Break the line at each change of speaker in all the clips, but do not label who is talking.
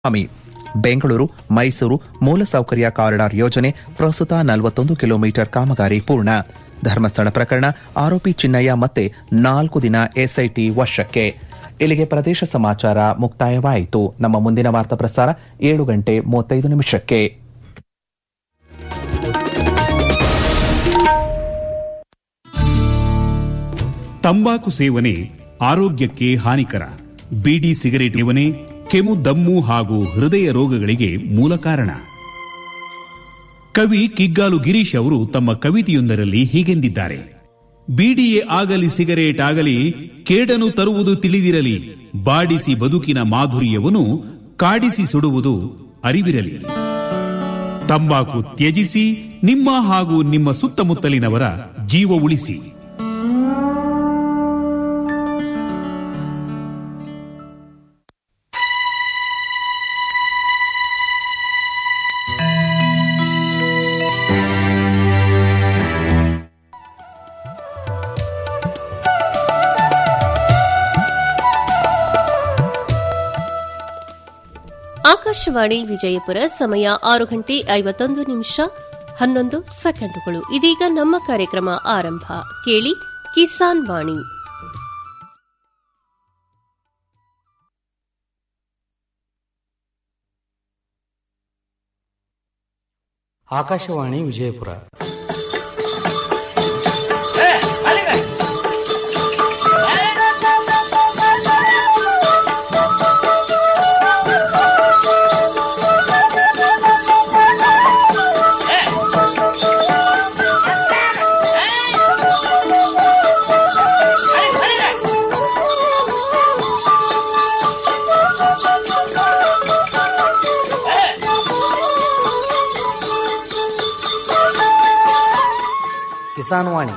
ಸ್ವಾಮಿ ಬೆಂಗಳೂರು ಮೈಸೂರು ಮೂಲಸೌಕರ್ಯ ಕಾರಿಡಾರ್ ಯೋಜನೆ ಪ್ರಸ್ತುತ ನಲವತ್ತೊಂದು ಕಿಲೋಮೀಟರ್ ಕಾಮಗಾರಿ ಪೂರ್ಣ ಧರ್ಮಸ್ಥಳ ಪ್ರಕರಣ ಆರೋಪಿ ಚಿನ್ನಯ್ಯ ಮತ್ತೆ ನಾಲ್ಕು ದಿನ ಎಸ್ಐಟಿ ವಶಕ್ಕೆ ಇಲ್ಲಿಗೆ ಪ್ರದೇಶ ಸಮಾಚಾರ ಮುಕ್ತಾಯವಾಯಿತು ನಮ್ಮ ಮುಂದಿನ ವಾರ್ತಾ ಪ್ರಸಾರ ಏಳು ಗಂಟೆ ಮೂವತ್ತೈದು ನಿಮಿಷಕ್ಕೆ
ತಂಬಾಕು ಸೇವನೆ ಆರೋಗ್ಯಕ್ಕೆ ಹಾನಿಕರ ಬೀಡಿ ಸಿಗರೇಟ್ ಸೇವನೆ ಕೆಮ್ಮು ದಮ್ಮು ಹಾಗೂ ಹೃದಯ ರೋಗಗಳಿಗೆ ಮೂಲ ಕಾರಣ ಕವಿ ಕಿಗ್ಗಾಲು ಗಿರೀಶ್ ಅವರು ತಮ್ಮ ಕವಿತೆಯೊಂದರಲ್ಲಿ ಹೀಗೆಂದಿದ್ದಾರೆ ಬೀಡಿಯೇ ಆಗಲಿ ಸಿಗರೇಟ್ ಆಗಲಿ ಕೇಡನು ತರುವುದು ತಿಳಿದಿರಲಿ ಬಾಡಿಸಿ ಬದುಕಿನ ಮಾಧುರ್ಯವನ್ನು ಕಾಡಿಸಿ ಸುಡುವುದು ಅರಿವಿರಲಿ ತಂಬಾಕು ತ್ಯಜಿಸಿ ನಿಮ್ಮ ಹಾಗೂ ನಿಮ್ಮ ಸುತ್ತಮುತ್ತಲಿನವರ ಜೀವ ಉಳಿಸಿ
ಆಕಾಶವಾಣಿ ವಿಜಯಪುರ ಸಮಯ ಆರು ಗಂಟೆ ಐವತ್ತೊಂದು ನಿಮಿಷ ಹನ್ನೊಂದು ಸೆಕೆಂಡುಗಳು ಇದೀಗ ನಮ್ಮ ಕಾರ್ಯಕ್ರಮ ಆರಂಭ ಕೇಳಿ ಕಿಸಾನ್ ವಾಣಿ
ಆಕಾಶವಾಣಿ ವಿಜಯಪುರ ಕಿಸಾನ್ ವಾಣಿ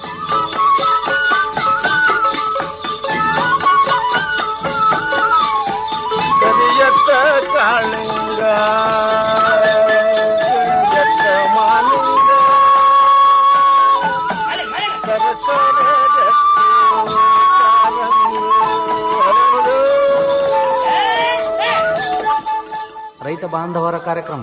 ಕರಿಯತ್ತ ಕಾಳಿಂಗ ಕರಿಯತ್ತ ಮಾಲಿಂಗ ಸರಸರ ರಕ್ತಿ ಕಾಲಂಗಿ ಹರಳು.
ರೈತ ಬಾಂಧವರ ಕಾರ್ಯಕ್ರಮ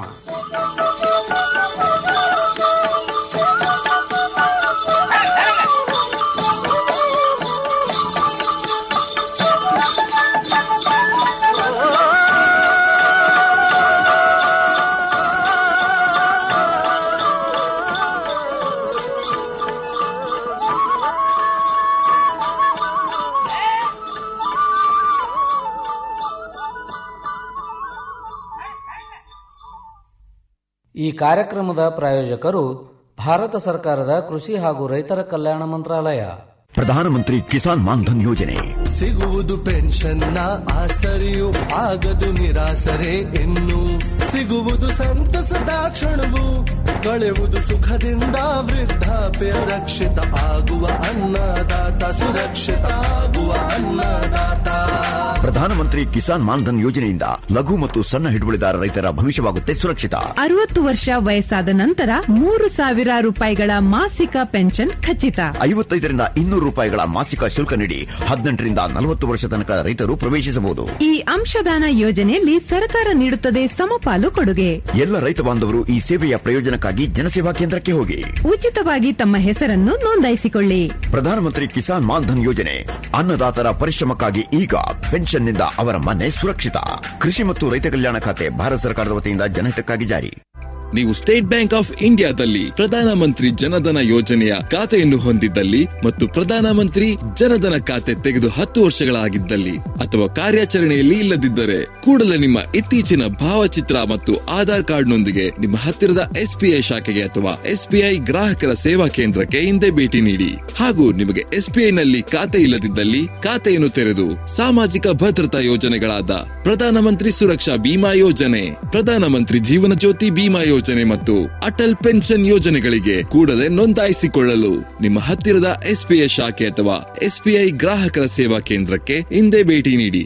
ಈ ಕಾರ್ಯಕ್ರಮದ ಪ್ರಾಯೋಜಕರು ಭಾರತ ಸರ್ಕಾರದ ಕೃಷಿ ಹಾಗೂ ರೈತರ ಕಲ್ಯಾಣ ಮಂತ್ರಾಲಯ
ಪ್ರಧಾನಮಂತ್ರಿ ಕಿಸಾನ್ ಮಾನ್ಧನ್ ಯೋಜನೆ
ಸಿಗುವುದು ಪೆನ್ಷನ್ನ ಆಸರೆಯು ಆಗದು ನಿರಾಸರೆ ಇನ್ನು ಸಿಗುವುದು ಸಂತಸದ ಕ್ಷಣವು ಕಳೆವುದು ಸುಖದಿಂದ ವೃದ್ಧಾಪ್ಯ ರಕ್ಷಿತ ಆಗುವ ಅನ್ನದಾತ ಸುರಕ್ಷಿತ ಆಗುವ ಅನ್ನದಾತ
ಪ್ರಧಾನಮಂತ್ರಿ ಕಿಸಾನ್ ಮಾನ್ಧನ್ ಯೋಜನೆಯಿಂದ ಲಘು ಮತ್ತು ಸಣ್ಣ ಹಿಡುವಳಿದಾರ ರೈತರ ಭವಿಷ್ಯವಾಗುತ್ತೆ ಸುರಕ್ಷಿತ
ಅರವತ್ತು ವರ್ಷ ವಯಸ್ಸಾದ ನಂತರ ಮೂರು ಸಾವಿರ ರೂಪಾಯಿಗಳ ಮಾಸಿಕ ಪೆನ್ಷನ್ ಖಚಿತ
ಐವತ್ತೈದರಿಂದ ಇನ್ನೂರು ರೂಪಾಯಿಗಳ ಮಾಸಿಕ ಶುಲ್ಕ ನೀಡಿ ಹದಿನೆಂಟರಿಂದ ನಲವತ್ತು ವರ್ಷ ತನಕ ರೈತರು ಪ್ರವೇಶಿಸಬಹುದು
ಈ ಅಂಶದಾನ ಯೋಜನೆಯಲ್ಲಿ ಸರ್ಕಾರ ನೀಡುತ್ತದೆ ಸಮಪಾಲು ಕೊಡುಗೆ
ಎಲ್ಲ ರೈತ ಬಾಂಧವರು ಈ ಸೇವೆಯ ಪ್ರಯೋಜನಕ್ಕಾಗಿ ಜನಸೇವಾ ಕೇಂದ್ರಕ್ಕೆ ಹೋಗಿ
ಉಚಿತವಾಗಿ ತಮ್ಮ ಹೆಸರನ್ನು ನೋಂದಾಯಿಸಿಕೊಳ್ಳಿ
ಪ್ರಧಾನಮಂತ್ರಿ ಕಿಸಾನ್ ಮಾನ್ಧನ್ ಯೋಜನೆ ಅನ್ನದಾತರ ಪರಿಶ್ರಮಕ್ಕಾಗಿ ಈಗ ಪೆನ್ಷನ್ನಿಂದ ಅವರ ಮನೆ ಸುರಕ್ಷಿತ ಕೃಷಿ ಮತ್ತು ರೈತ ಕಲ್ಯಾಣ ಖಾತೆ ಭಾರತ ಸರ್ಕಾರದ ವತಿಯಿಂದ ಜನಹಿತಕ್ಕಾಗಿ ಜಾರಿ
ನೀವು ಸ್ಟೇಟ್ ಬ್ಯಾಂಕ್ ಆಫ್ ಇಂಡಿಯಾದಲ್ಲಿ ಪ್ರಧಾನಮಂತ್ರಿ ಜನಧನ ಯೋಜನೆಯ ಖಾತೆಯನ್ನು ಹೊಂದಿದ್ದಲ್ಲಿ ಮತ್ತು ಪ್ರಧಾನಮಂತ್ರಿ ಜನಧನ ಖಾತೆ ತೆಗೆದು ಹತ್ತು ವರ್ಷಗಳಾಗಿದ್ದಲ್ಲಿ ಅಥವಾ ಕಾರ್ಯಾಚರಣೆಯಲ್ಲಿ ಇಲ್ಲದಿದ್ದರೆ ಕೂಡಲೇ ನಿಮ್ಮ ಇತ್ತೀಚಿನ ಭಾವಚಿತ್ರ ಮತ್ತು ಆಧಾರ್ ಕಾರ್ಡ್ನೊಂದಿಗೆ ನಿಮ್ಮ ಹತ್ತಿರದ ಎಸ್ಬಿಐ ಶಾಖೆಗೆ ಅಥವಾ ಎಸ್ಬಿಐ ಗ್ರಾಹಕರ ಸೇವಾ ಕೇಂದ್ರಕ್ಕೆ ಹಿಂದೆ ಭೇಟಿ ನೀಡಿ ಹಾಗೂ ನಿಮಗೆ ಎಸ್ಬಿಐ ನಲ್ಲಿ ಖಾತೆ ಇಲ್ಲದಿದ್ದಲ್ಲಿ ಖಾತೆಯನ್ನು ತೆರೆದು ಸಾಮಾಜಿಕ ಭದ್ರತಾ ಯೋಜನೆಗಳಾದ ಪ್ರಧಾನಮಂತ್ರಿ ಸುರಕ್ಷಾ ಬಿಮಾ ಯೋಜನೆ ಪ್ರಧಾನಮಂತ್ರಿ ಜೀವನ ಜ್ಯೋತಿ ಬಿಮಾ ಯೋಜನೆ ಮತ್ತು ಅಟಲ್ ಪೆನ್ಷನ್ ಯೋಜನೆಗಳಿಗೆ ಕೂಡಲೇ ನೋಂದಾಯಿಸಿಕೊಳ್ಳಲು ನಿಮ್ಮ ಹತ್ತಿರದ ಎಸ್ಬಿಐ ಶಾಖೆ ಅಥವಾ ಎಸ್ಬಿಐ ಗ್ರಾಹಕರ ಸೇವಾ ಕೇಂದ್ರಕ್ಕೆ ಹಿಂದೆ ಭೇಟಿ ನೀಡಿ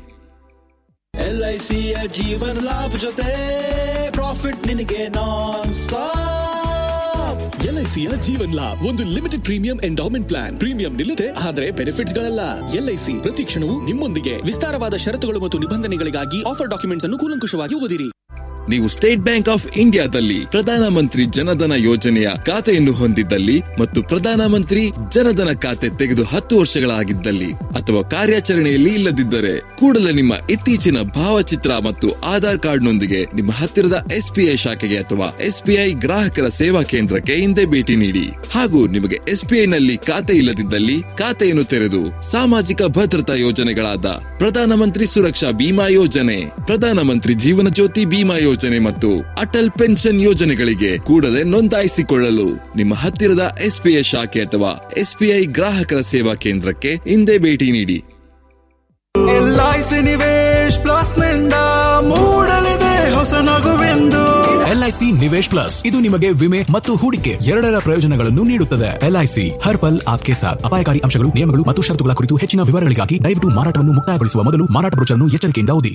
ಎಲ್ಐಸಿಯ ಜೀವನ ಲಾಭ ಜೊತೆ ಪ್ರಾಫಿಟ್ ನಿನಗೆ ನಾನ್ ಸ್ಟಾಪ್
ಎಲ್ಐಸಿಯ ಜೀವನ್ ಲಾಭ್ ಒಂದು limited premium endowment plan premium ನಿಲ್ಲದೆ ಆದರೆ ಬೆನಿಫಿಟ್ಸ್ ಗಳಲ್ಲ ಎಲ್ಐಸಿ ಪ್ರತಿ ಕ್ಷಣವೂ ನಿಮ್ಮೊಂದಿಗೆ ವಿಸ್ತಾರವಾದ ಷರತ್ತುಗಳು ಮತ್ತು ನಿಬಂಧನೆಗಳಿಗಾಗಿ ಆಫರ್ ಡಾಕ್ಯುಮೆಂಟ್ಸ್ ಅನ್ನು ಕೂಲಂಕುಷವಾಗಿ ಓದಿರಿ
ನೀವು ಸ್ಟೇಟ್ ಬ್ಯಾಂಕ್ ಆಫ್ ಇಂಡಿಯಾದಲ್ಲಿ ಪ್ರಧಾನಮಂತ್ರಿ ಜನಧನ ಯೋಜನೆಯ ಖಾತೆಯನ್ನು ಹೊಂದಿದ್ದಲ್ಲಿ ಮತ್ತು ಪ್ರಧಾನಮಂತ್ರಿ ಜನಧನ ಖಾತೆ ತೆಗೆದು ಹತ್ತು ವರ್ಷಗಳಾಗಿದ್ದಲ್ಲಿ ಅಥವಾ ಕಾರ್ಯಾಚರಣೆಯಲ್ಲಿ ಇಲ್ಲದಿದ್ದರೆ ಕೂಡಲೇ ನಿಮ್ಮ ಇತ್ತೀಚಿನ ಭಾವಚಿತ್ರ ಮತ್ತು ಆಧಾರ್ ಕಾರ್ಡ್ನೊಂದಿಗೆ ನಿಮ್ಮ ಹತ್ತಿರದ ಎಸ್ಬಿಐ ಶಾಖೆಗೆ ಅಥವಾ ಎಸ್ಬಿಐ ಗ್ರಾಹಕರ ಸೇವಾ ಕೇಂದ್ರಕ್ಕೆ ಹಿಂದೆ ಭೇಟಿ ನೀಡಿ ಹಾಗೂ ನಿಮಗೆ ಎಸ್ಬಿಐ ನಲ್ಲಿ ಖಾತೆ ಇಲ್ಲದಿದ್ದಲ್ಲಿ ಖಾತೆಯನ್ನು ತೆರೆದು ಸಾಮಾಜಿಕ ಭದ್ರತಾ ಯೋಜನೆಗಳಾದ ಪ್ರಧಾನಮಂತ್ರಿ ಸುರಕ್ಷಾ ಬಿಮಾ ಯೋಜನೆ ಪ್ರಧಾನಮಂತ್ರಿ ಜೀವನ ಜ್ಯೋತಿ ಬಿಮಾ ಯೋಜನೆ ಮತ್ತು ಅಟಲ್ ಪೆನ್ಷನ್ ಯೋಜನೆಗಳಿಗೆ ಕೂಡಲೇ ನೋಂದಾಯಿಸಿಕೊಳ್ಳಲು ನಿಮ್ಮ ಹತ್ತಿರದ ಎಸ್ಬಿಐ ಶಾಖೆ ಅಥವಾ ಎಸ್ಬಿಐ ಗ್ರಾಹಕರ ಸೇವಾ ಕೇಂದ್ರಕ್ಕೆ ಹಿಂದೆ ಭೇಟಿ ನೀಡಿ
ಎಲ್ಐಸಿ ನಿವೇಶ್ ಪ್ಲಸ್ ನಿಂದ ಮೂಡಲಿದೆ ಹೊಸ ನಗುವೆಂದು
ಎಲ್ಐಸಿ ನಿವೇಶ್ ಪ್ಲಸ್ ಇದು ನಿಮಗೆ ವಿಮೆ ಮತ್ತು ಹೂಡಿಕೆ ಎರಡರ ಪ್ರಯೋಜನಗಳನ್ನು ನೀಡುತ್ತದೆ ಎಲ್ಐಸಿ ಹರ್ ಪಲ್ ಆಪ್ಕೆ ಸಾಥ್ ಅಪಾಯಕಾರಿ ಅಂಶಗಳು ನಿಯಮಗಳು ಮತ್ತು ಷರತ್ತುಗಳ ಕುರಿತು ಹೆಚ್ಚಿನ ವಿವರಗಳಿಗಾಗಿ ದಯವಿಟ್ಟು ಮಾರಾಟವನ್ನು ಮುಕ್ತಾಯಗೊಳಿಸುವ ಮೊದಲು ಮಾರಾಟ ಬ್ರೋಚರ್ನ್ನು ಎಚ್ಚರಿಕೆಯಿಂದ ಓದಿ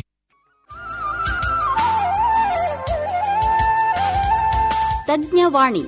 ತಜ್ಞವಾಣಿ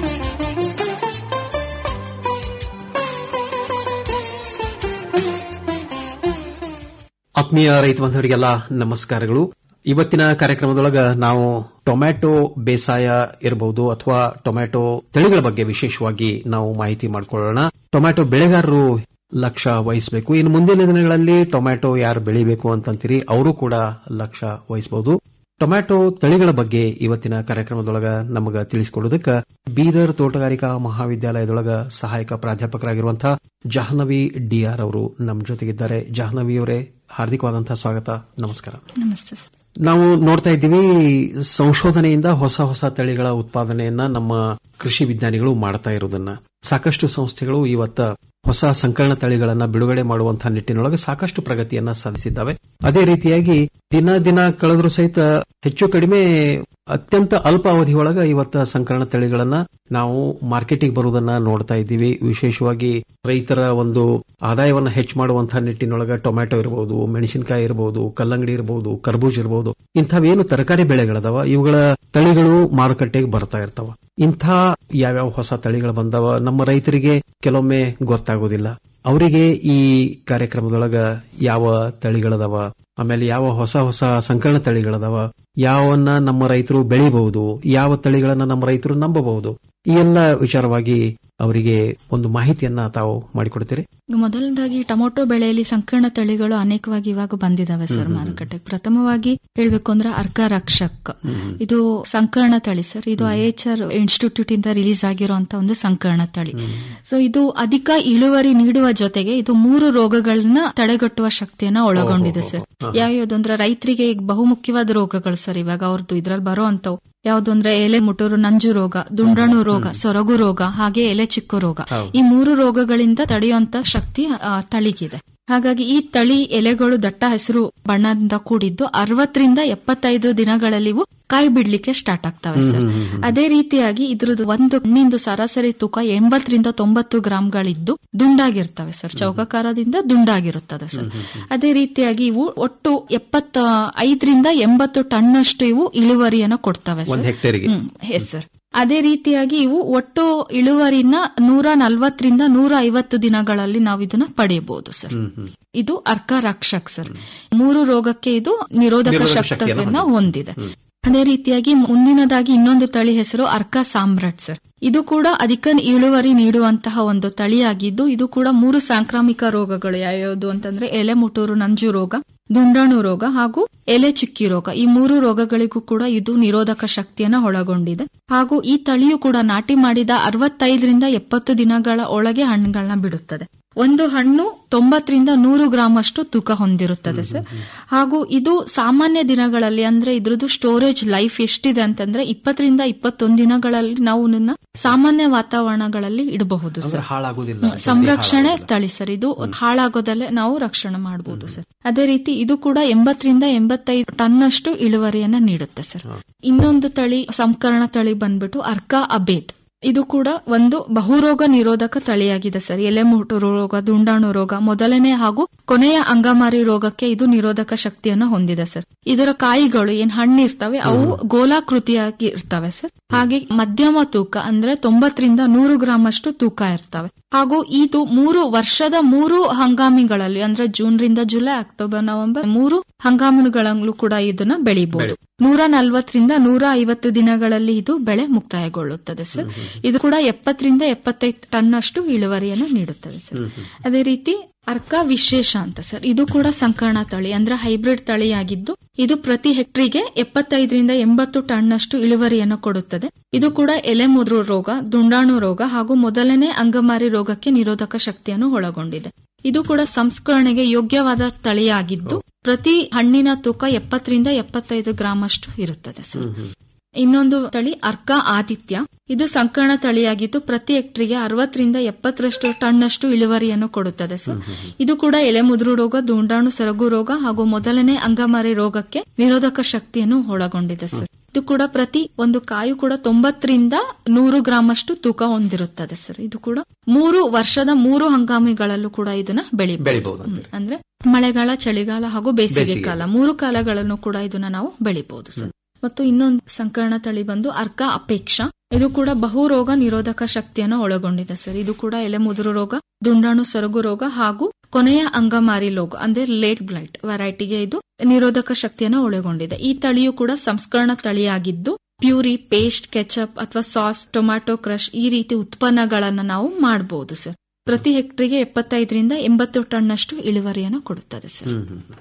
ಆತ್ಮೀಯ ರೈತ ಬಾಂಧವರಿಗೆಲ್ಲ ನಮಸ್ಕಾರಗಳು ಇವತ್ತಿನ ಕಾರ್ಯಕ್ರಮದೊಳಗ ನಾವು ಟೊಮ್ಯಾಟೊ ಬೇಸಾಯ ಇರಬಹುದು ಅಥವಾ ಟೊಮ್ಯಾಟೊ ತಳಿಗಳ ಬಗ್ಗೆ ವಿಶೇಷವಾಗಿ ನಾವು ಮಾಹಿತಿ ಮಾಡಿಕೊಳ್ಳೋಣ ಟೊಮ್ಯಾಟೊ ಬೆಳೆಗಾರರು ಲಕ್ಷ್ಯ ವಹಿಸಬೇಕು ಇನ್ನು ಮುಂದಿನ ದಿನಗಳಲ್ಲಿ ಟೊಮ್ಯಾಟೊ ಯಾರು ಬೆಳಿಬೇಕು ಅಂತಂತೀರಿ ಅವರು ಕೂಡ ಲಕ್ಷ್ಯ ವಹಿಸಬಹುದು ಟೊಮ್ಯಾಟೊ ತಳಿಗಳ ಬಗ್ಗೆ ಇವತ್ತಿನ ಕಾರ್ಯಕ್ರಮದೊಳಗ ನಮಗ ತಿಳಿಸಿಕೊಡೋದಕ್ಕೆ ಬೀದರ್ ತೋಟಗಾರಿಕಾ ಮಹಾವಿದ್ಯಾಲಯದೊಳಗ ಸಹಾಯಕ ಪ್ರಾಧ್ಯಾಪಕರಾಗಿರುವಂತಹ ಜಾಹ್ನವಿ ಡಿಆರ್ ಅವರು ನಮ್ಮ ಜೊತೆಗಿದ್ದಾರೆ ಜಾಹ್ನವಿ ಅವರೇ ಹಾರ್ದಿಕವಾದಂತಹ ಸ್ವಾಗತ ನಮಸ್ಕಾರ
ನಮಸ್ತೆ ಸರ್
ನಾವು ನೋಡ್ತಾ ಇದ್ದೀವಿ ಸಂಶೋಧನೆಯಿಂದ ಹೊಸ ಹೊಸ ತಳಿಗಳ ಉತ್ಪಾದನೆಯನ್ನ ನಮ್ಮ ಕೃಷಿ ವಿಜ್ಞಾನಿಗಳು ಮಾಡ್ತಾ ಇರೋದನ್ನ ಸಾಕಷ್ಟು ಸಂಸ್ಥೆಗಳು ಇವತ್ತ ಹೊಸ ಸಂಕಲನ ತಳಿಗಳನ್ನ ಬಿಡುಗಡೆ ಮಾಡುವಂತಹ ನಿಟ್ಟಿನೊಳಗೆ ಸಾಕಷ್ಟು ಪ್ರಗತಿಯನ್ನ ಸಾಧಿಸಿದ್ದಾವೆ ಅದೇ ರೀತಿಯಾಗಿ ದಿನ ದಿನ ಕಳೆದರೂ ಸಹಿತ ಹೆಚ್ಚು ಕಡಿಮೆ ಅತ್ಯಂತ ಅಲ್ಪ ಅವಧಿಯೊಳಗ ಇವತ್ತ ಸಂಕಲನ ತಳಿಗಳನ್ನ ನಾವು ಮಾರ್ಕೆಟಿಗೆ ಬರುವುದನ್ನ ನೋಡ್ತಾ ಇದ್ದೀವಿ ವಿಶೇಷವಾಗಿ ರೈತರ ಒಂದು ಆದಾಯವನ್ನ ಹೆಚ್ಚು ಮಾಡುವಂತಹ ನಿಟ್ಟಿನೊಳಗ ಟೊಮ್ಯಾಟೊ ಇರಬಹುದು ಮೆಣಸಿನಕಾಯಿ ಇರಬಹುದು ಕಲ್ಲಂಗಡಿ ಇರಬಹುದು ಕರ್ಬೂಜ್ ಇರಬಹುದು ಇಂಥವೇನು ತರಕಾರಿ ಬೆಳೆಗಳದಾವ ಇವುಗಳ ತಳಿಗಳು ಮಾರುಕಟ್ಟೆಗೆ ಬರ್ತಾ ಇರ್ತಾವ ಇಂಥ ಯಾವ್ಯಾವ ಹೊಸ ತಳಿಗಳು ಬಂದವ ನಮ್ಮ ರೈತರಿಗೆ ಕೆಲವೊಮ್ಮೆ ಗೊತ್ತಾಗೋದಿಲ್ಲ ಅವರಿಗೆ ಈ ಕಾರ್ಯಕ್ರಮದೊಳಗ ಯಾವ ತಳಿಗಳದಾವ ಆಮೇಲೆ ಯಾವ ಹೊಸ ಹೊಸ ಸಂಕಲನ ತಳಿಗಳದಾವ ಯಾವನ್ನ ನಮ್ಮ ರೈತರು ಬೆಳಿಬಹುದು ಯಾವ ತಳಿಗಳನ್ನ ನಮ್ಮ ರೈತರು ನಂಬಬಹುದು ಈ ಎಲ್ಲ ವಿಚಾರವಾಗಿ ಅವರಿಗೆ ಒಂದು ಮಾಹಿತಿಯನ್ನ ತಾವು ಮಾಡಿಕೊಡ್ತೀರಿ
ಮೊದಲನೇದಾಗಿ ಟೊಮೊಟೊ ಬೆಳೆಯಲ್ಲಿ ಸಂಕೀರ್ಣ ತಳಿಗಳು ಅನೇಕವಾಗಿ ಇವಾಗ ಬಂದಿದಾವೆ ಸರ್ ಮಾರುಕಟ್ಟೆಗೆ ಪ್ರಥಮವಾಗಿ ಹೇಳ್ಬೇಕು ಅಂದ್ರೆ ಅರ್ಕ ರಕ್ಷಕ್ ಇದು ಸಂಕೀರ್ಣ ತಳಿ ಸರ್ ಇದು ಐ ಎಚ್ ಆರ್ ಇನ್ಸ್ಟಿಟ್ಯೂಟ್ ಇಂದ ರಿಲೀಸ್ ಆಗಿರುವಂತ ಒಂದು ಸಂಕೀರ್ಣ ತಳಿ ಸೊ ಇದು ಅಧಿಕ ಇಳುವರಿ ನೀಡುವ ಜೊತೆಗೆ ಇದು ಮೂರು ರೋಗಗಳನ್ನ ತಡೆಗಟ್ಟುವ ಶಕ್ತಿಯನ್ನ ಒಳಗೊಂಡಿದೆ ಸರ್ ಯಾವ್ಯಾವ್ದು ಅಂದ್ರೆ ರೈತರಿಗೆ ಈಗ ಬಹುಮುಖ್ಯವಾದ ರೋಗಗಳು ಸರ್ ಇವಾಗ ಅವ್ರದ್ದು ಇದ್ರಲ್ಲಿ ಬರೋ ಅಂತವು ಯಾವ್ದು ಅಂದ್ರೆ ಎಲೆ ಮುಟೂರು ನಂಜು ರೋಗ ದುಂಡಾಣು ರೋಗ ಸೊರಗು ರೋಗ ಹಾಗೆ ಎಲೆ ಚಿಕ್ಕು ರೋಗ ಈ ಮೂರು ರೋಗಗಳಿಂದ ತಡೆಯುವಂತ ಶಕ್ತಿ ಆ, ತಳಿಗಿದೆ ಹಾಗಾಗಿ ಈ ತಳಿ ಎಲೆಗಳು ದಟ್ಟ ಹಸಿರು ಬಣ್ಣದಿಂದ ಕೂಡಿದ್ದು ಅರವತ್ತರಿಂದ ಎಪ್ಪತ್ತೈದು ದಿನಗಳಲ್ಲಿ ಇವು ಕಾಯಿ ಬಿಡ್ಲಿಕ್ಕೆ ಸ್ಟಾರ್ಟ್ ಆಗ್ತವೆ ಸರ್ ಅದೇ ರೀತಿಯಾಗಿ ಇದ್ರದ್ದು ಒಂದು ಹಣ್ಣಿಂದು ಸರಾಸರಿ ತೂಕ ಎಂಬತ್ತರಿಂದ ತೊಂಬತ್ತು ಗ್ರಾಂಗಳಿದ್ದು ದುಂಡಾಗಿರ್ತವೆ ಸರ್ ಚೌಕಾಕಾರದಿಂದ ದುಂಡಾಗಿರುತ್ತದೆ ಸರ್ ಅದೇ ರೀತಿಯಾಗಿ ಇವು ಒಟ್ಟು ಎಪ್ಪತ್ತ ಐದರಿಂದ ಎಂಬತ್ತು ಟನ್ನಷ್ಟು ಇವು ಇಳುವರಿಯನ್ನು ಕೊಡ್ತವೆ
ಒಂದು
ಸರ್
ಹೆಕ್ಟೇರ್ಗೆ
ಹ್ಮ್ ಎಸ್ ಸರ್ ಅದೇ ರೀತಿಯಾಗಿ ಇವು ಒಟ್ಟು ಇಳುವರಿನ ನೂರ ನಲ್ವತ್ತರಿಂದ ನೂರ ಐವತ್ತು ದಿನಗಳಲ್ಲಿ ನಾವು ಇದನ್ನ ಪಡೆಯಬಹುದು ಸರ್ ಇದು ಅರ್ಕ ರಕ್ಷಕ್ ಸರ್ ಮೂರು ರೋಗಕ್ಕೆ ಇದು ನಿರೋಧಕ
ನಿರೋಧಕ
ಶಕ್ತಿಯನ್ನ
ಶಕ್ತಿಯನ್ನ
ಹೊಂದಿದೆ ಅದೇ ರೀತಿಯಾಗಿ ಮುಂದಿನದಾಗಿ ಇನ್ನೊಂದು ತಳಿ ಹೆಸರು ಅರ್ಕ ಸಾಮ್ರಾಟ್ ಸರ್ ಇದು ಕೂಡ ಅಧಿಕ ಇಳುವರಿ ನೀಡುವಂತಹ ಒಂದು ತಳಿಯಾಗಿದ್ದು ಇದು ಕೂಡ ಮೂರು ಸಾಂಕ್ರಾಮಿಕ ರೋಗಗಳು ಯಾವ್ಯಾವುದು ಅಂತಂದ್ರೆ ಎಲೆ ಮುಟೂರು ನಂಜು ರೋಗ ದುಂಡಾಣು ರೋಗ ಹಾಗೂ ಎಲೆ ಚುಕ್ಕಿ ರೋಗ ಈ ಮೂರು ರೋಗಗಳಿಗೂ ಕೂಡ ಇದು ನಿರೋಧಕ ಶಕ್ತಿಯನ್ನ ಒಳಗೊಂಡಿದೆ ಹಾಗೂ ಈ ತಳಿಯು ಕೂಡ ನಾಟಿ ಮಾಡಿದ ಅರವತ್ತೈದರಿಂದ ಎಪ್ಪತ್ತು ದಿನಗಳ ಒಳಗೆ ಹಣ್ಣುಗಳನ್ನ ಬಿಡುತ್ತದೆ ಒಂದು ಹಣ್ಣು ತೊಂಬತ್ತರಿಂದ ನೂರು ಗ್ರಾಂ ಅಷ್ಟು ತೂಕ ಹೊಂದಿರುತ್ತದೆ ಸರ್ ಹಾಗೂ ಇದು ಸಾಮಾನ್ಯ ದಿನಗಳಲ್ಲಿ ಅಂದ್ರೆ ಇದ್ರದ್ದು ಸ್ಟೋರೇಜ್ ಲೈಫ್ ಎಷ್ಟಿದೆ ಅಂತಂದ್ರೆ ಇಪ್ಪತ್ತರಿಂದ ಇಪ್ಪತ್ತೊಂದು ದಿನಗಳಲ್ಲಿ ನಾವು ಇದನ್ನ ಸಾಮಾನ್ಯ ವಾತಾವರಣಗಳಲ್ಲಿ ಇಡಬಹುದು
ಅಂದ್ರೆ
ಸರ್
ಹಾಳಾಗುದಿಲ್ಲ
ಹ್ಮ್, ಸಂರಕ್ಷಣೆ ತಳಿ ಸರ್ ಇದು ಹಾಳಾಗೋದಲ್ಲೇ ನಾವು ರಕ್ಷಣೆ ಮಾಡಬಹುದು ಸರ್ ಅದೇ ರೀತಿ ಇದು ಕೂಡ ಎಂಬತ್ತರಿಂದ ಎಂಬತ್ತೈದು ಟನ್ ಅಷ್ಟು ಇಳುವರಿಯನ್ನ ನೀಡುತ್ತೆ ಸರ್ ಇನ್ನೊಂದು ತಳಿ ಸಂಕರಣ ತಳಿ ಬಂದ್ಬಿಟ್ಟು ಅರ್ಕ ಅಬೇದ್ ಇದು ಕೂಡ ಒಂದು ಬಹುರೋಗ ನಿರೋಧಕ ತಳಿಯಾಗಿದೆ ಸರ್ ಎಲೆಮುಟು ರೋಗ ದುಂಡಾಣು ರೋಗ ಮೊದಲನೇ ಹಾಗೂ ಕೊನೆಯ ಅಂಗಮಾರಿ ರೋಗಕ್ಕೆ ಇದು ನಿರೋಧಕ ಶಕ್ತಿಯನ್ನು ಹೊಂದಿದೆ ಸರ್ ಇದರ ಕಾಯಿಗಳು ಏನ್ ಹಣ್ಣು ಇರ್ತವೆ ಅವು ಗೋಲಾಕೃತಿಯಾಗಿ ಇರ್ತವೆ ಸರ್ ಹಾಗೆ ಮಧ್ಯಮ ತೂಕ ಅಂದ್ರೆ ತೊಂಬತ್ತರಿಂದ ನೂರು ಗ್ರಾಂ ಅಷ್ಟು ತೂಕ ಇರ್ತವೆ ಹಾಗೂ ಇದು ಮೂರು ವರ್ಷದ ಮೂರು ಹಂಗಾಮಿಗಳಲ್ಲಿ ಅಂದ್ರೆ ಜೂನ್ ರಿಂದ ಜುಲೈ ಅಕ್ಟೋಬರ್ ನವೆಂಬರ್ ಮೂರು ಹಂಗಾಮಿಗಳಲ್ಲೂ ಕೂಡ ಇದನ್ನ ಬೆಳಿಬಹುದು ನೂರ ನಲ್ವತ್ತರಿಂದ ನೂರ ಐವತ್ತು ದಿನಗಳಲ್ಲಿ ಇದು ಬೆಳೆ ಮುಕ್ತಾಯಗೊಳ್ಳುತ್ತದೆ ಸರ್ ಇದು ಕೂಡ ಎಪ್ಪತ್ತರಿಂದ ಎಪ್ಪತ್ತೈದು ಟನ್ ಅಷ್ಟು ಇಳುವರಿಯನ್ನು ನೀಡುತ್ತದೆ ಸರ್ ಅದೇ ರೀತಿ ಅರ್ಕ ವಿಶೇಷ ಅಂತ ಸರ್ ಇದು ಕೂಡ ಸಂಕರ್ಣ ತಳಿ ಅಂದ್ರೆ ಹೈಬ್ರಿಡ್ ತಳಿಯಾಗಿದ್ದು ಇದು ಪ್ರತಿ ಹೆಕ್ಟರಿಗೆ ಎಪ್ಪತ್ತೈದರಿಂದ ಎಂಬತ್ತು ಟನ್ ಅಷ್ಟು ಇಳುವರಿಯನ್ನು ಕೊಡುತ್ತದೆ ಇದು ಕೂಡ ಎಲೆಮುದ್ರು ರೋಗ ದುಂಡಾಣು ರೋಗ ಹಾಗೂ ಮೊದಲನೇ ಅಂಗಮಾರಿ ರೋಗಕ್ಕೆ ನಿರೋಧಕ ಶಕ್ತಿಯನ್ನು ಒಳಗೊಂಡಿದೆ ಇದು ಕೂಡ ಸಂಸ್ಕರಣೆಗೆ ಯೋಗ್ಯವಾದ ತಳಿಯಾಗಿದ್ದು ಪ್ರತಿ ಹಣ್ಣಿನ ತೂಕ ಎಪ್ಪತ್ತರಿಂದ ಎಪ್ಪತ್ತೈದು ಗ್ರಾಂ ಅಷ್ಟು ಇರುತ್ತದೆ ಸರ್ ಇನ್ನೊಂದು ತಳಿ ಅರ್ಕ ಆದಿತ್ಯ ಇದು ಸಂಕರ್ಣ ತಳಿಯಾಗಿದ್ದು ಪ್ರತಿ ಹೆಕ್ಟರಿಗೆ ಅರವತ್ತರಿಂದ ಎಪ್ಪತ್ತರಷ್ಟು ಟನ್ ಅಷ್ಟು ಇಳುವರಿಯನ್ನು ಕೊಡುತ್ತದೆ ಸರ್ ಇದು ಕೂಡ ಎಲೆಮುದ್ರು ರೋಗ ದುಂಡಾಣು ಸರಗು ರೋಗ ಹಾಗೂ ಮೊದಲನೇ ಅಂಗಮಾರಿ ರೋಗಕ್ಕೆ ನಿರೋಧಕ ಶಕ್ತಿಯನ್ನು ಒಳಗೊಂಡಿದೆ ಸರ್ ಇದು ಕೂಡ ಪ್ರತಿ ಒಂದು ಕಾಯು ಕೂಡ ತೊಂಬತ್ತರಿಂದ ನೂರು ಗ್ರಾಂ ಅಷ್ಟು ತೂಕ ಹೊಂದಿರುತ್ತದೆ ಸರ್ ಇದು ಕೂಡ ಮೂರು ವರ್ಷದ ಮೂರು ಹಂಗಾಮಿಗಳಲ್ಲೂ ಕೂಡ ಇದನ್ನ ಬೆಳಿಬಹುದು ಅಂದ್ರೆ ಮಳೆಗಾಲ ಚಳಿಗಾಲ ಹಾಗೂ ಬೇಸಿಗೆ
ಬೇಸಿಗೆ.
ಕಾಲ ಮೂರು ಕಾಲಗಳನ್ನು ಕೂಡ ಇದನ್ನ ನಾವು ಬೆಳಿಬಹುದು ಸರ್ ಮತ್ತು ಇನ್ನೊಂದು ಸಂಕರ್ಣ ತಳಿ ಬಂದು ಅರ್ಕ ಅಪೇಕ್ಷ ಇದು ಕೂಡ ಬಹು ರೋಗ ನಿರೋಧಕ ಶಕ್ತಿಯನ್ನು ಒಳಗೊಂಡಿದೆ ಸರ್ ಇದು ಕೂಡ ಎಲೆಮುದುರು ರೋಗ ದುಂಡಾಣು ಸರಗು ರೋಗ ಹಾಗೂ ಕೊನೆಯ ಅಂಗಮಾರಿ ರೋಗ ಅಂದ್ರೆ ಲೇಟ್ ಬ್ಲೈಟ್ ವೆರೈಟಿಗೆ ಇದು ನಿರೋಧಕ ಶಕ್ತಿಯನ್ನು ಒಳಗೊಂಡಿದೆ ಈ ತಳಿಯು ಕೂಡ ಸಂಸ್ಕರಣ ತಳಿಯಾಗಿದ್ದು ಪ್ಯೂರಿ ಪೇಸ್ಟ್ ಕೆಚಪ್ ಅಥವಾ ಸಾಸ್ ಟೊಮ್ಯಾಟೊ ಕ್ರಶ್ ಈ ರೀತಿ ಉತ್ಪನ್ನಗಳನ್ನ ನಾವು ಮಾಡಬಹುದು ಸರ್ ಪ್ರತಿ ಹೆಕ್ಟರಿಗೆ ಎಪ್ಪತ್ತೈದರಿಂದ ಎಂಬತ್ತು ಟನ್ ಅಷ್ಟು ಇಳುವರಿಯನ್ನು ಕೊಡುತ್ತದೆ ಸರ್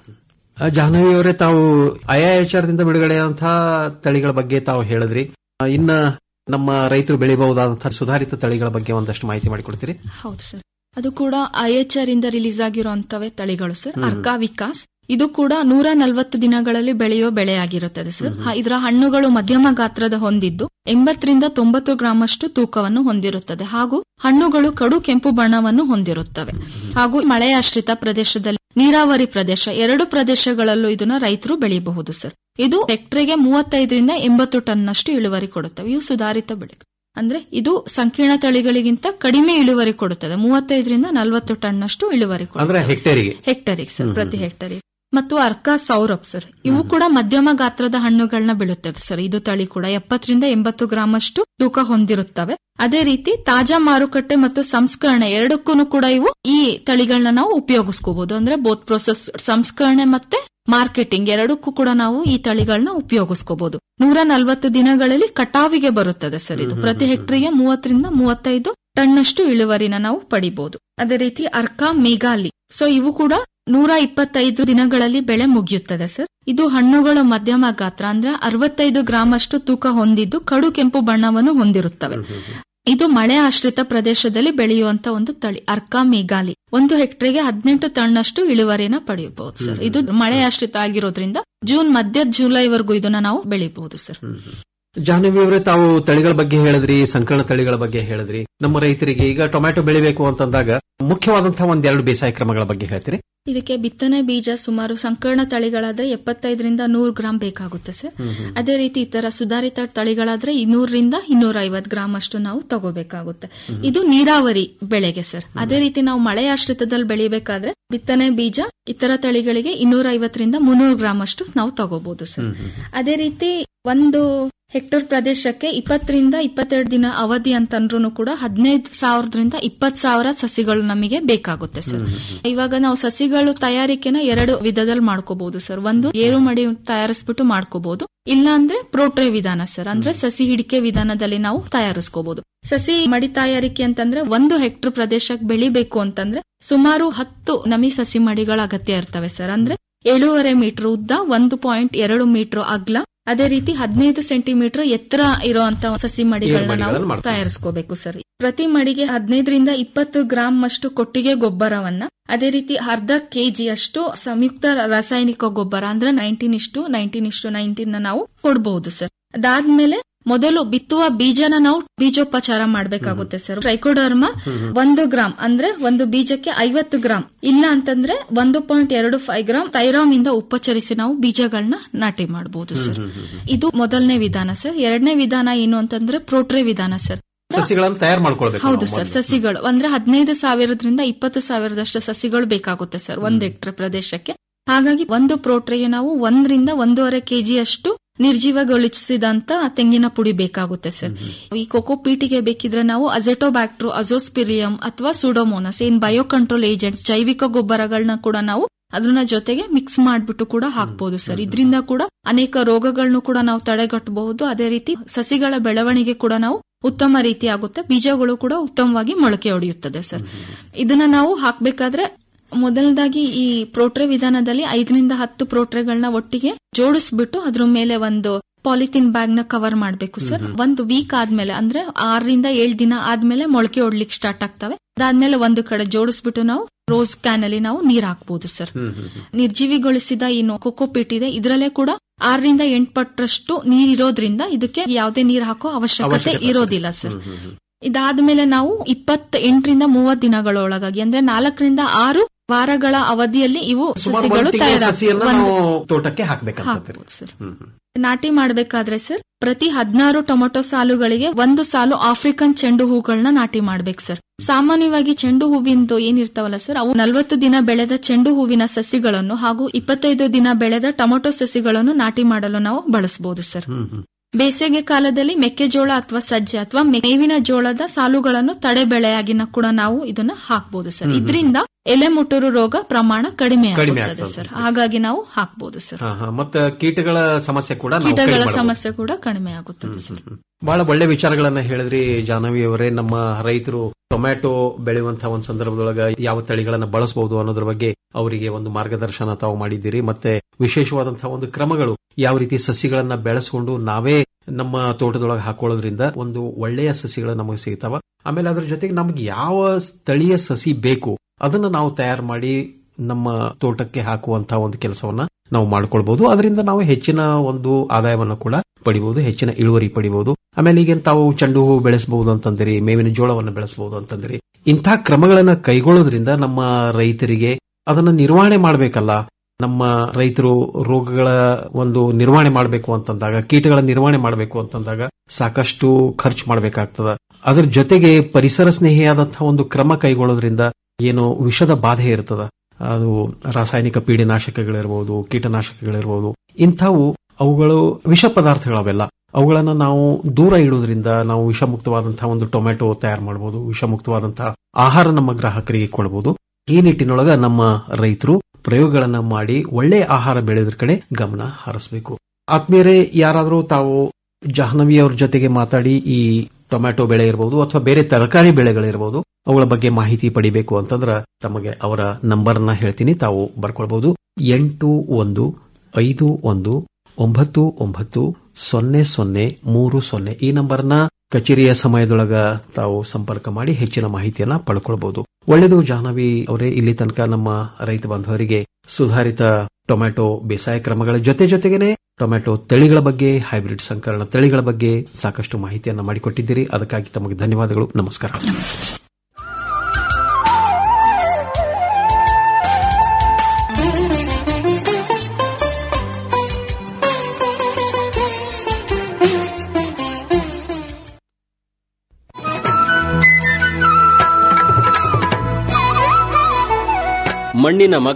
ಆ, ಜಾಹ್ನವಿ ಅವರೇ ತಾವು ಐಐಎಚ್ಆರ್ದಿಂದ ಬಿಡುಗಡೆಯಾದಂತಹ ತಳಿಗಳ ಬಗ್ಗೆ ತಾವು ಹೇಳಿದ್ರಿ ಆ, ಇನ್ನ ನಮ್ಮ ರೈತರು ಬೆಳಿಬಹುದಾದಂತಹ ಸುಧಾರಿತ ತಳಿಗಳ ಬಗ್ಗೆ ಒಂದಷ್ಟು ಮಾಹಿತಿ ಮಾಡಿಕೊಡ್ತೀರಿ
ಹೌದು ಸರ್ ಅದು ಕೂಡ ಐಎಚ್ಆರ್ ಇಂದ ರಿಲೀಸ್ ಆಗಿರುವಂತವೇ ತಳಿಗಳು ಸರ್
ಹ್ಮ್.
ಅರ್ಕಾ ವಿಕಾಸ್ ಇದು ಕೂಡ ನೂರ ನಲವತ್ತು ದಿನಗಳಲ್ಲಿ ಬೆಳೆಯುವ ಬೆಳೆಯಾಗಿರುತ್ತದೆ ಸರ್ ಹ- ಇದರ ಹಣ್ಣುಗಳು ಮಧ್ಯಮ ಗಾತ್ರದ ಹೊಂದಿದ್ದು ಎಂಬತ್ತರಿಂದ ತೊಂಬತ್ತು ಗ್ರಾಂ ಅಷ್ಟು ತೂಕವನ್ನು ಹೊಂದಿರುತ್ತದೆ ಹಾಗೂ ಹಣ್ಣುಗಳು ಕಡು ಕೆಂಪು ಬಣ್ಣವನ್ನು ಹೊಂದಿರುತ್ತವೆ ಹಾಗೂ ಮಳೆಯಾಶ್ರಿತ ಪ್ರದೇಶದಲ್ಲಿ ನೀರಾವರಿ ಪ್ರದೇಶ ಎರಡು ಪ್ರದೇಶಗಳಲ್ಲೂ ಇದನ್ನ ರೈತರು ಬೆಳೆಯಬಹುದು ಸರ್ ಇದು ಹೆಕ್ಟರ್ಗೆ ಮೂವತ್ತೈದರಿಂದ ಎಂಬತ್ತು ಟನ್ ಅಷ್ಟು ಇಳುವರಿ ಕೊಡುತ್ತವೆ ಇವು ಸುಧಾರಿತ ಬೆಳೆಗಳು ಅಂದ್ರೆ ಇದು ಸಂಕೀರ್ಣ ತಳಿಗಳಿಗಿಂತ ಕಡಿಮೆ ಇಳುವರಿ ಕೊಡುತ್ತದೆ ಮೂವತ್ತೈದರಿಂದ ನಲವತ್ತು ಟನ್ ಅಷ್ಟು ಇಳುವರಿ
ಅಂದ್ರೆ
ಕೊಡುತ್ತದೆ
ಹೆಕ್ಟೇರಿಗೆ
ಹೆಕ್ಟರಿಗೆ ಸರ್
ಹ್ಮ್,
ಪ್ರತಿ
ಹ್ಮ್.
ಹೆಕ್ಟರಿಗೆ ಮತ್ತು ಅರ್ಕಾ ಸೌರಭ್ ಸರ್ ಇವು ಕೂಡ ಮಧ್ಯಮ ಗಾತ್ರದ ಹಣ್ಣುಗಳನ್ನ ಬೀಳುತ್ತದೆ ಸರ್ ಇದು ತಳಿ ಕೂಡ ಎಪ್ಪತ್ತರಿಂದ ಎಂಬತ್ತು ಗ್ರಾಂ ಅಷ್ಟು ತೂಕ ಹೊಂದಿರುತ್ತವೆ ಅದೇ ರೀತಿ ತಾಜಾ ಮಾರುಕಟ್ಟೆ ಮತ್ತು ಸಂಸ್ಕರಣೆ ಎರಡಕ್ಕೂ ಕೂಡ ಇವು ಈ ತಳಿಗಳನ್ನ ನಾವು ಉಪಯೋಗಿಸ್ಕೋಬಹುದು ಅಂದ್ರೆ ಬೋತ್ ಪ್ರೊಸೆಸ್ ಸಂಸ್ಕರಣೆ ಮತ್ತೆ ಮಾರ್ಕೆಟಿಂಗ್ ಎರಡಕ್ಕೂ ಕೂಡ ನಾವು ಈ ತಳಿಗಳನ್ನ ಉಪಯೋಗಿಸ್ಕೋಬಹುದು ನೂರ ನಲವತ್ತು ದಿನಗಳಲ್ಲಿ ಕಟಾವಿಗೆ ಬರುತ್ತದೆ ಸರ್ ಇದು ಪ್ರತಿ ಹೆಕ್ಟರಿಗೆ ಮೂವತ್ತರಿಂದ ಮೂವತ್ತೈದು ಟನ್ ಅಷ್ಟು ಇಳುವರಿನ ನಾವು ಪಡಿಬಹುದು ಅದೇ ರೀತಿ ಅರ್ಕಾ ಮೇಘಾಲಿ ಸೊ ಇವು ಕೂಡ ನೂರ ಇಪ್ಪತ್ತೈದು ದಿನಗಳಲ್ಲಿ ಬೆಳೆ ಮುಗಿಯುತ್ತದೆ ಸರ್ ಇದು ಹಣ್ಣುಗಳ ಮಧ್ಯಮ ಗಾತ್ರ ಅಂದ್ರೆ ಅರವತ್ತೈದು ಗ್ರಾಂ ಅಷ್ಟು ತೂಕ ಹೊಂದಿದ್ದು ಕಡು ಕೆಂಪು ಬಣ್ಣವನ್ನು ಹೊಂದಿರುತ್ತವೆ ಇದು ಮಳೆ ಆಶ್ರಿತ ಪ್ರದೇಶದಲ್ಲಿ ಬೆಳೆಯುವಂತ ಒಂದು ತಳಿ ಅರ್ಕಾ ಮೇಘಾಲಿ ಒಂದು ಹೆಕ್ಟರ್ಗೆ ಹದಿನೆಂಟು ಟನ್ನಷ್ಟು ಇಳುವರಿನ ಪಡೆಯಬಹುದು ಸರ್ ಇದು ಮಳೆ ಆಶ್ರಿತ ಆಗಿರೋದ್ರಿಂದ ಜೂನ್ ಮಧ್ಯ ಜುಲೈವರೆಗೂ ಇದನ್ನ ನಾವು ಬೆಳಿಬಹುದು ಸರ್
ಜಾಹ್ನವಿ ಅವರೇ ತಾವು ತಳಿಗಳ ಬಗ್ಗೆ ಹೇಳಿದ್ರಿ ಸಂಕಲನ ತಳಿಗಳ ಬಗ್ಗೆ ಹೇಳಿದ್ರಿ ನಮ್ಮ ರೈತರಿಗೆ ಈಗ ಟೊಮ್ಯಾಟೊ ಬೆಳಿಬೇಕು ಅಂತಂದಾಗ ಮುಖ್ಯವಾದಂತಹ ಒಂದೆರಡು ಬೇಸಾಯ ಕ್ರಮಗಳ ಬಗ್ಗೆ ಹೇಳ್ತೀರಿ
ಇದಕ್ಕೆ ಬಿತ್ತನೆ ಬೀಜ ಸುಮಾರು ಸಂಕೀರ್ಣ ತಳಿಗಳಾದ್ರೆ ಎಪ್ಪತ್ತೈದರಿಂದ ನೂರು ಗ್ರಾಂ ಬೇಕಾಗುತ್ತೆ ಸರ್ ಅದೇ ರೀತಿ ಇತರ ಸುಧಾರಿತ ತಳಿಗಳಾದ್ರೆ ಇನ್ನೂರರಿಂದ ಇನ್ನೂರ ಐವತ್ತು ಗ್ರಾಂ ಅಷ್ಟು ನಾವು ತಗೋಬೇಕಾಗುತ್ತೆ ಇದು ನೀರಾವರಿ ಬೆಳೆಗೆ ಸರ್ ಅದೇ ರೀತಿ ನಾವು ಮಳೆ ಆಶ್ರಿತದಲ್ಲಿ ಬೆಳಿಬೇಕಾದ್ರೆ ಬಿತ್ತನೆ ಬೀಜ ಇತರ ತಳಿಗಳಿಗೆ ಇನ್ನೂರ ಐವತ್ತರಿಂದ ಮುನ್ನೂರು ಗ್ರಾಂ ಅಷ್ಟು ನಾವು ತಗೋಬಹುದು ಸರ್ ಅದೇ ರೀತಿ ಒಂದು ಹೆಕ್ಟರ್ ಪ್ರದೇಶಕ್ಕೆ ಇಪ್ಪತ್ತರಿಂದ ಇಪ್ಪತ್ತೆರಡು ದಿನ ಅವಧಿ ಅಂತಂದ್ರೂ ಕೂಡ ಹದಿನೈದು ಸಾವಿರದಿಂದ ಇಪ್ಪತ್ ಸಾವಿರ ಸಸಿಗಳು ನಮಗೆ ಬೇಕಾಗುತ್ತೆ ಸರ್ ಇವಾಗ ನಾವು ಸಸಿಗಳು ತಯಾರಿಕೆನ ಎರಡು ವಿಧದಲ್ಲಿ ಮಾಡ್ಕೋಬಹುದು ಸರ್ ಒಂದು ಏರು ಮಡಿ ತಯಾರಿಸ್ಬಿಟ್ಟು ಮಾಡ್ಕೋಬಹುದು ಇಲ್ಲ ಅಂದ್ರೆ ಪ್ರೋಟ್ರೆ ವಿಧಾನ ಸರ್ ಅಂದ್ರೆ ಸಸಿ ಹಿಡಿಕೆ ವಿಧಾನದಲ್ಲಿ ನಾವು ತಯಾರಿಸ್ಕೋಬಹುದು ಸಸಿ ಮಡಿ ತಯಾರಿಕೆ ಅಂತಂದ್ರೆ ಒಂದು ಹೆಕ್ಟರ್ ಪ್ರದೇಶಕ್ಕೆ ಬೆಳಿಬೇಕು ಅಂತಂದ್ರೆ ಸುಮಾರು ಹತ್ತು ನಮಿ ಸಸಿ ಮಡಿಗಳ ಅಗತ್ಯ ಇರ್ತವೆ ಸರ್ ಅಂದ್ರೆ ಏಳೂವರೆ ಮೀಟರ್ ಉದ್ದ ಒಂದು ಪಾಯಿಂಟ್ ಎರಡು ಮೀಟರ್ ಅಗ್ಲ ಅದೇ ರೀತಿ ಹದಿನೈದು ಸೆಂಟಿಮೀಟರ್ ಎತ್ತರ ಇರುವಂತ ಸಸಿ ಮಡಿಗಳನ್ನ
ಮಡಿಗಳನ್ನ
ನಾವು
ಮಾಡ್ತಾರೆ.
ತಯಾರಿಸ್ಕೋಬೇಕು ಸರ್ ಪ್ರತಿ ಮಡಿಗೆ ಹದಿನೈದರಿಂದ ಇಪ್ಪತ್ತು ಗ್ರಾಂ ಅಷ್ಟು ಕೊಟ್ಟಿಗೆ ಗೊಬ್ಬರವನ್ನ ಅದೇ ರೀತಿ ಅರ್ಧ ಕೆಜಿ ಅಷ್ಟು ಸಂಯುಕ್ತ ರಾಸಾಯನಿಕ ಗೊಬ್ಬರ ಅಂದ್ರೆ ನೈನ್ಟೀನ್ ಇಷ್ಟು ನೈನ್ಟೀನ್ ಇಷ್ಟು ನೈನ್ಟೀನ್ ನಾವು ಕೊಡಬಹುದು ಸರ್ ಅದಾದ್ಮೇಲೆ ಮೊದಲು ಬಿತ್ತುವ ಬೀಜನ ನಾವು ಬೀಜೋಪಚಾರ ಮಾಡ್ಬೇಕಾಗುತ್ತೆ ಸರ್ ಟ್ರೈಕೋಡರ್ಮ ಒಂದು ಗ್ರಾಂ ಅಂದ್ರೆ ಒಂದು ಬೀಜಕ್ಕೆ ಐವತ್ತು ಗ್ರಾಂ ಇಲ್ಲ ಅಂತಂದ್ರೆ ಒಂದು ಪಾಯಿಂಟ್ ಎರಡು ಫೈವ್ ಗ್ರಾಂ ಥೈರಾಮ್ ಇಂದ ಉಪಚರಿಸಿ ನಾವು ಬೀಜಗಳನ್ನ ನಾಟಿ ಮಾಡಬಹುದು ಸರ್ ಇದು ಮೊದಲನೇ ವಿಧಾನ ಸರ್ ಎರಡನೇ ವಿಧಾನ ಏನು ಅಂತಂದ್ರೆ ಪ್ರೋಟ್ರೆ ವಿಧಾನ ಸರ್
ಸಸಿಗಳನ್ನು ತಯಾರು ಮಾಡ್ಕೊಳ್ಬೇಕು
ಹೌದು
ನಾವು
ಸರ್
ಮೊದಲು.
ಸಸಿಗಳು ಅಂದ್ರೆ ಹದಿನೈದು ಸಾವಿರದಿಂದ ಇಪ್ಪತ್ತು ಸಾವಿರದಷ್ಟು ಸಸಿಗಳು ಬೇಕಾಗುತ್ತೆ ಸರ್ ಒಂದ್ ಹೆಕ್ಟರ್ ಪ್ರದೇಶಕ್ಕೆ ಹಾಗಾಗಿ ಒಂದು ಪ್ರೋಟ್ರೆಗೆ ನಾವು ಒಂದರಿಂದ ಒಂದೂವರೆ ಕೆಜಿಯಷ್ಟು ನಿರ್ಜೀವಗೊಳಿಸಿದಂತ ತೆಂಗಿನ ಪುಡಿ ಬೇಕಾಗುತ್ತೆ ಸರ್ ಈ ಕೊಕೋ ಪೀಟಿಗೆ ಬೇಕಿದ್ರೆ ನಾವು ಅಜೆಟೋಬ್ಯಾಕ್ಟ್ರು ಅಜೋಸ್ಪಿರಿಯಂ ಅಥವಾ ಸುಡೋಮೋನಸ್ ಏನ್ ಬಯೋ ಕಂಟ್ರೋಲ್ ಏಜೆಂಟ್ಸ್ ಜೈವಿಕ ಗೊಬ್ಬರಗಳನ್ನ ಕೂಡ ನಾವು ಅದನ್ನ ಜೊತೆಗೆ ಮಿಕ್ಸ್ ಮಾಡ್ಬಿಟ್ಟು ಕೂಡ ಹಾಕ್ಬೋದು ಸರ್ ಇದರಿಂದ ಕೂಡ ಅನೇಕ ರೋಗಗಳನ್ನು ಕೂಡ ನಾವು ತಡೆಗಟ್ಟಬಹುದು ಅದೇ ರೀತಿ ಸಸಿಗಳ ಬೆಳವಣಿಗೆ ಕೂಡ ನಾವು ಉತ್ತಮ ರೀತಿ ಆಗುತ್ತೆ ಬೀಜಗಳು ಕೂಡ ಉತ್ತಮವಾಗಿ ಮೊಳಕೆ ಹೊಡೆಯುತ್ತದೆ ಸರ್ ಇದನ್ನ ನಾವು ಹಾಕ್ಬೇಕಾದ್ರೆ ಮೊದಲದಾಗಿ ಈ ಪ್ರೋಟ್ರೆ ವಿಧಾನದಲ್ಲಿ ಐದರಿಂದ ಹತ್ತು ಪ್ರೋಟ್ರೆಗಳನ್ನ ಒಟ್ಟಿಗೆ ಜೋಡಿಸ್ಬಿಟ್ಟು ಅದ್ರ ಮೇಲೆ ಒಂದು ಪಾಲಿಥಿನ್ ಬ್ಯಾಗ್ ನ ಕವರ್ ಮಾಡಬೇಕು ಸರ್ ಒಂದು ವೀಕ್ ಆದ್ಮೇಲೆ ಅಂದ್ರೆ ಆರರಿಂದ ಏಳು ದಿನ ಆದ್ಮೇಲೆ ಮೊಳಕೆ ಹೊಡ್ಲಿಕ್ಕೆ ಸ್ಟಾರ್ಟ್ ಆಗ್ತವೆ ಅದಾದ್ಮೇಲೆ ಒಂದು ಕಡೆ ಜೋಡಿಸ್ಬಿಟ್ಟು ನಾವು ರೋಸ್ ಕ್ಯಾನ್ ಅಲ್ಲಿ ನಾವು ನೀರ್ ಹಾಕ್ಬೋದು ಸರ್ ನಿರ್ಜೀವಿಗೊಳಿಸಿದ ಏನು ಕೊಕೋಪೀಟ್ ಇದೆ ಇದರಲ್ಲೇ ಕೂಡ ಆರರಿಂದ ಎಂಟು ಪಟ್ಟರಷ್ಟು ನೀರ್ ಇರೋದ್ರಿಂದ ಇದಕ್ಕೆ ಯಾವುದೇ ನೀರ್ ಹಾಕೋ ಅವಶ್ಯಕತೆ
ಅವಶ್ಯಕತೆ
ಇರೋದಿಲ್ಲ ಸರ್ ಇದಾದ್ಮೇಲೆ ನಾವು ಇಪ್ಪತ್ತ ಎಂಟರಿಂದ ಮೂವತ್ ದಿನಗಳೊಳಗಾಗಿ ಅಂದ್ರೆ ನಾಲ್ಕರಿಂದ ಆರು ವಾರಗಳ ಅವಧಿಯಲ್ಲಿ ಇವು
ಸುಮಾರು
ಸಸಿಗಳು
ಒಂದು ತಿಂಗಳ ಸಸಿಯನ್ನ
ತಯಾರಾಗ
ನಾವು ತೋಟಕ್ಕೆ ಹಾಕ್ಬೇಕಂತ
ಹಾಕ್ಬೋದು ಸರ್ ನಾಟಿ ಮಾಡ್ಬೇಕಾದ್ರೆ ಸರ್ ಪ್ರತಿ ಹದಿನಾರು ಟೊಮೊಟೊ ಸಾಲುಗಳಿಗೆ ಒಂದು ಸಾಲು ಆಫ್ರಿಕನ್ ಚೆಂಡು ಹೂಗಳನ್ನ ನಾಟಿ ಮಾಡ್ಬೇಕು ಸರ್ ಸಾಮಾನ್ಯವಾಗಿ ಚೆಂಡು ಹೂವಿಂದು ಏನಿರ್ತಾವಲ್ಲ ಸರ್ ಅವು ನಲವತ್ತು ದಿನ ಬೆಳೆದ ಚೆಂಡು ಹೂವಿನ ಸಸಿಗಳನ್ನು ಹಾಗೂ ಇಪ್ಪತ್ತೈದು ದಿನ ಬೆಳೆದ ಟೊಮೊಟೊ ಸಸಿಗಳನ್ನು ನಾಟಿ ಮಾಡಲು ನಾವು ಬಳಸಬಹುದು ಸರ್ ಬೇಸಿಗೆ ಕಾಲದಲ್ಲಿ ಮೆಕ್ಕೆಜೋಳ ಅಥವಾ ಸಜ್ಜೆ ಅಥವಾ ಮೇವಿನ ಜೋಳದ ಸಾಲುಗಳನ್ನು ತಡೆ ಬೆಳೆಯಾಗಿನ ಕೂಡ ನಾವು ಇದನ್ನ ಹಾಕ್ಬೋದು ಸರ್ ಇದರಿಂದ ಎಲೆ ಮುಟುರು ರೋಗ ಪ್ರಮಾಣ ಕಡಿಮೆ
ಕಡಿಮೆ
ಆಗುತ್ತದೆ
ಆಗ್ತದೆ.
ಸರ್ ಹಾಗಾಗಿ ನಾವು ಹಾಕ್ಬೋದು ಸರ್
ಹಾ, ಹಾ. ಮತ್ತೆ ಕೀಟಗಳ ಸಮಸ್ಯೆ ಕೂಡ ನಾವು ಕಡಿಮೆ
ಕೀಟಗಳ
ಮಾಡ್ಬೋದು.
ಸಮಸ್ಯೆ ಕೂಡ ಕಡಿಮೆ ಆಗುತ್ತದೆ ಸರ್
ಬಹಳ ಒಳ್ಳೆ ವಿಚಾರಗಳನ್ನ ಹೇಳಿದ್ರಿ ಜಾಹ್ನವಿ ಅವರೇ ನಮ್ಮ ರೈತರು ಟೊಮ್ಯಾಟೊ ಬೆಳೆಯುವಂತಹ ಒಂದು ಸಂದರ್ಭದೊಳಗ ಯಾವ ತಳಿಗಳನ್ನ ಬಳಸಬಹುದು ಅನ್ನೋದ್ರ ಬಗ್ಗೆ ಅವರಿಗೆ ಒಂದು ಮಾರ್ಗದರ್ಶನ ತಾವು ಮಾಡಿದ್ದೀರಿ ಮತ್ತೆ ವಿಶೇಷವಾದಂತಹ ಒಂದು ಕ್ರಮಗಳು ಯಾವ ರೀತಿ ಸಸಿಗಳನ್ನ ಬೆಳೆಸ್ಕೊಂಡು ನಾವೇ ನಮ್ಮ ತೋಟದೊಳಗೆ ಹಾಕೊಳ್ಳೋದ್ರಿಂದ ಒಂದು ಒಳ್ಳೆಯ ಸಸಿಗಳು ನಮಗೆ ಸಿಗ್ತಾವ ಆಮೇಲೆ ಅದ್ರ ಜೊತೆಗೆ ನಮ್ಗೆ ಯಾವ ಸ್ಥಳೀಯ ಸಸಿ ಬೇಕು ಅದನ್ನ ನಾವು ತಯಾರು ಮಾಡಿ ನಮ್ಮ ತೋಟಕ್ಕೆ ಹಾಕುವಂತಹ ಒಂದು ಕೆಲಸವನ್ನ ನಾವು ಮಾಡ್ಕೊಳ್ಬಹುದು ಅದರಿಂದ ನಾವು ಹೆಚ್ಚಿನ ಒಂದು ಆದಾಯವನ್ನು ಕೂಡ ಪಡಿಬಹುದು ಹೆಚ್ಚಿನ ಇಳುವರಿ ಪಡಿಬಹುದು ಆಮೇಲೆ ಈಗ ತಾವು ಚೆಂಡು ಹೂ ಬೆಳೆಸಬಹುದು ಅಂತಂದಿರಿ ಮೇವಿನ ಜೋಳವನ್ನು ಬೆಳೆಸಬಹುದು ಅಂತಂದಿರಿ ಇಂಥ ಕ್ರಮಗಳನ್ನ ಕೈಗೊಳ್ಳೋದ್ರಿಂದ ನಮ್ಮ ರೈತರಿಗೆ ಅದನ್ನ ನಿರ್ವಹಣೆ ಮಾಡಬೇಕಲ್ಲ ನಮ್ಮ ರೈತರು ರೋಗಗಳ ಒಂದು ನಿರ್ವಹಣೆ ಮಾಡಬೇಕು ಅಂತಂದಾಗ ಕೀಟಗಳ ನಿರ್ವಹಣೆ ಮಾಡಬೇಕು ಅಂತಂದಾಗ ಸಾಕಷ್ಟು ಖರ್ಚು ಮಾಡಬೇಕಾಗ್ತದ ಅದ್ರ ಜೊತೆಗೆ ಪರಿಸರ ಸ್ನೇಹಿಯಾದಂತಹ ಒಂದು ಕ್ರಮ ಕೈಗೊಳ್ಳೋದ್ರಿಂದ ಏನು ವಿಷದ ಬಾಧೆ ಇರ್ತದ ಅದು ರಾಸಾಯನಿಕ ಪೀಡಿನಾಶಕಗಳಿರ್ಬೋದು ಕೀಟನಾಶಕಗಳಿರ್ಬೋದು ಇಂಥವು ಅವುಗಳು ವಿಷ ಪದಾರ್ಥಗಳವೆಲ್ಲ ಅವುಗಳನ್ನ ನಾವು ದೂರ ಇಡೋದ್ರಿಂದ ನಾವು ವಿಷಮುಕ್ತವಾದಂತಹ ಒಂದು ಟೊಮೆಟೊ ತಯಾರು ಮಾಡಬಹುದು ವಿಷಮುಕ್ತವಾದಂತಹ ಆಹಾರ ನಮ್ಮ ಗ್ರಾಹಕರಿಗೆ ಕೊಡಬಹುದು ಈ ನಿಟ್ಟಿನೊಳಗ ನಮ್ಮ ರೈತರು ಪ್ರಯೋಗಗಳನ್ನ ಮಾಡಿ ಒಳ್ಳೆ ಆಹಾರ ಬೆಳೆಯೋದ್ರ ಕಡೆ ಗಮನ ಹರಿಸಬೇಕು ಆತ್ಮೀಯರೇ ಯಾರಾದರೂ ತಾವು ಜಾಹ್ನವಿ ಅವ್ರ ಜೊತೆಗೆ ಮಾತಾಡಿ ಈ ಟೊಮ್ಯಾಟೊ ಬೆಳೆ ಇರಬಹುದು ಅಥವಾ ಬೇರೆ ತರಕಾರಿ ಬೆಳೆಗಳಿರಬಹುದು ಅವುಗಳ ಬಗ್ಗೆ ಮಾಹಿತಿ ಪಡಿಬೇಕು ಅಂತಂದ್ರ ತಮಗೆ ಅವರ ನಂಬರ್ನ ಹೇಳ್ತೀನಿ ತಾವು ಬರ್ಕೊಳ್ಬಹುದು ಎಂಟು ಒಂದು ಐದು ಒಂದು ಒಂಬತ್ತು ಒಂಬತ್ತು ಸೊನ್ನೆ ಸೊನ್ನೆ ಮೂರು ಸೊನ್ನೆ ಈ ನಂಬರ್ನ ಕಚೇರಿಯ ಸಮಯದೊಳಗ ತಾವು ಸಂಪರ್ಕ ಮಾಡಿ ಹೆಚ್ಚಿನ ಮಾಹಿತಿಯನ್ನ ಪಡ್ಕೊಳ್ಬಹುದು ಒಳ್ಳೆಯದು ಜಾಹ್ನವಿ ಅವರೇ ಇಲ್ಲಿ ತನಕ ನಮ್ಮ ರೈತ ಬಾಂಧವರಿಗೆ ಸುಧಾರಿತ ಟೊಮ್ಯಾಟೊ ಬೇಸಾಯ ಕ್ರಮಗಳ ಜೊತೆ ಜೊತೆಗೇನೆ ಟೊಮ್ಯಾಟೊ ತಳಿಗಳ ಬಗ್ಗೆ ಹೈಬ್ರಿಡ್ ಸಂಕರಣ ತಳಿಗಳ ಬಗ್ಗೆ ಸಾಕಷ್ಟು ಮಾಹಿತಿಯನ್ನ ಮಾಡಿಕೊಟ್ಟಿದ್ದೀರಿ ಅದಕ್ಕಾಗಿ ತಮಗೆ ಧನ್ಯವಾದಗಳು ನಮಸ್ಕಾರ
ಮಣ್ಣಿನ ಮಗ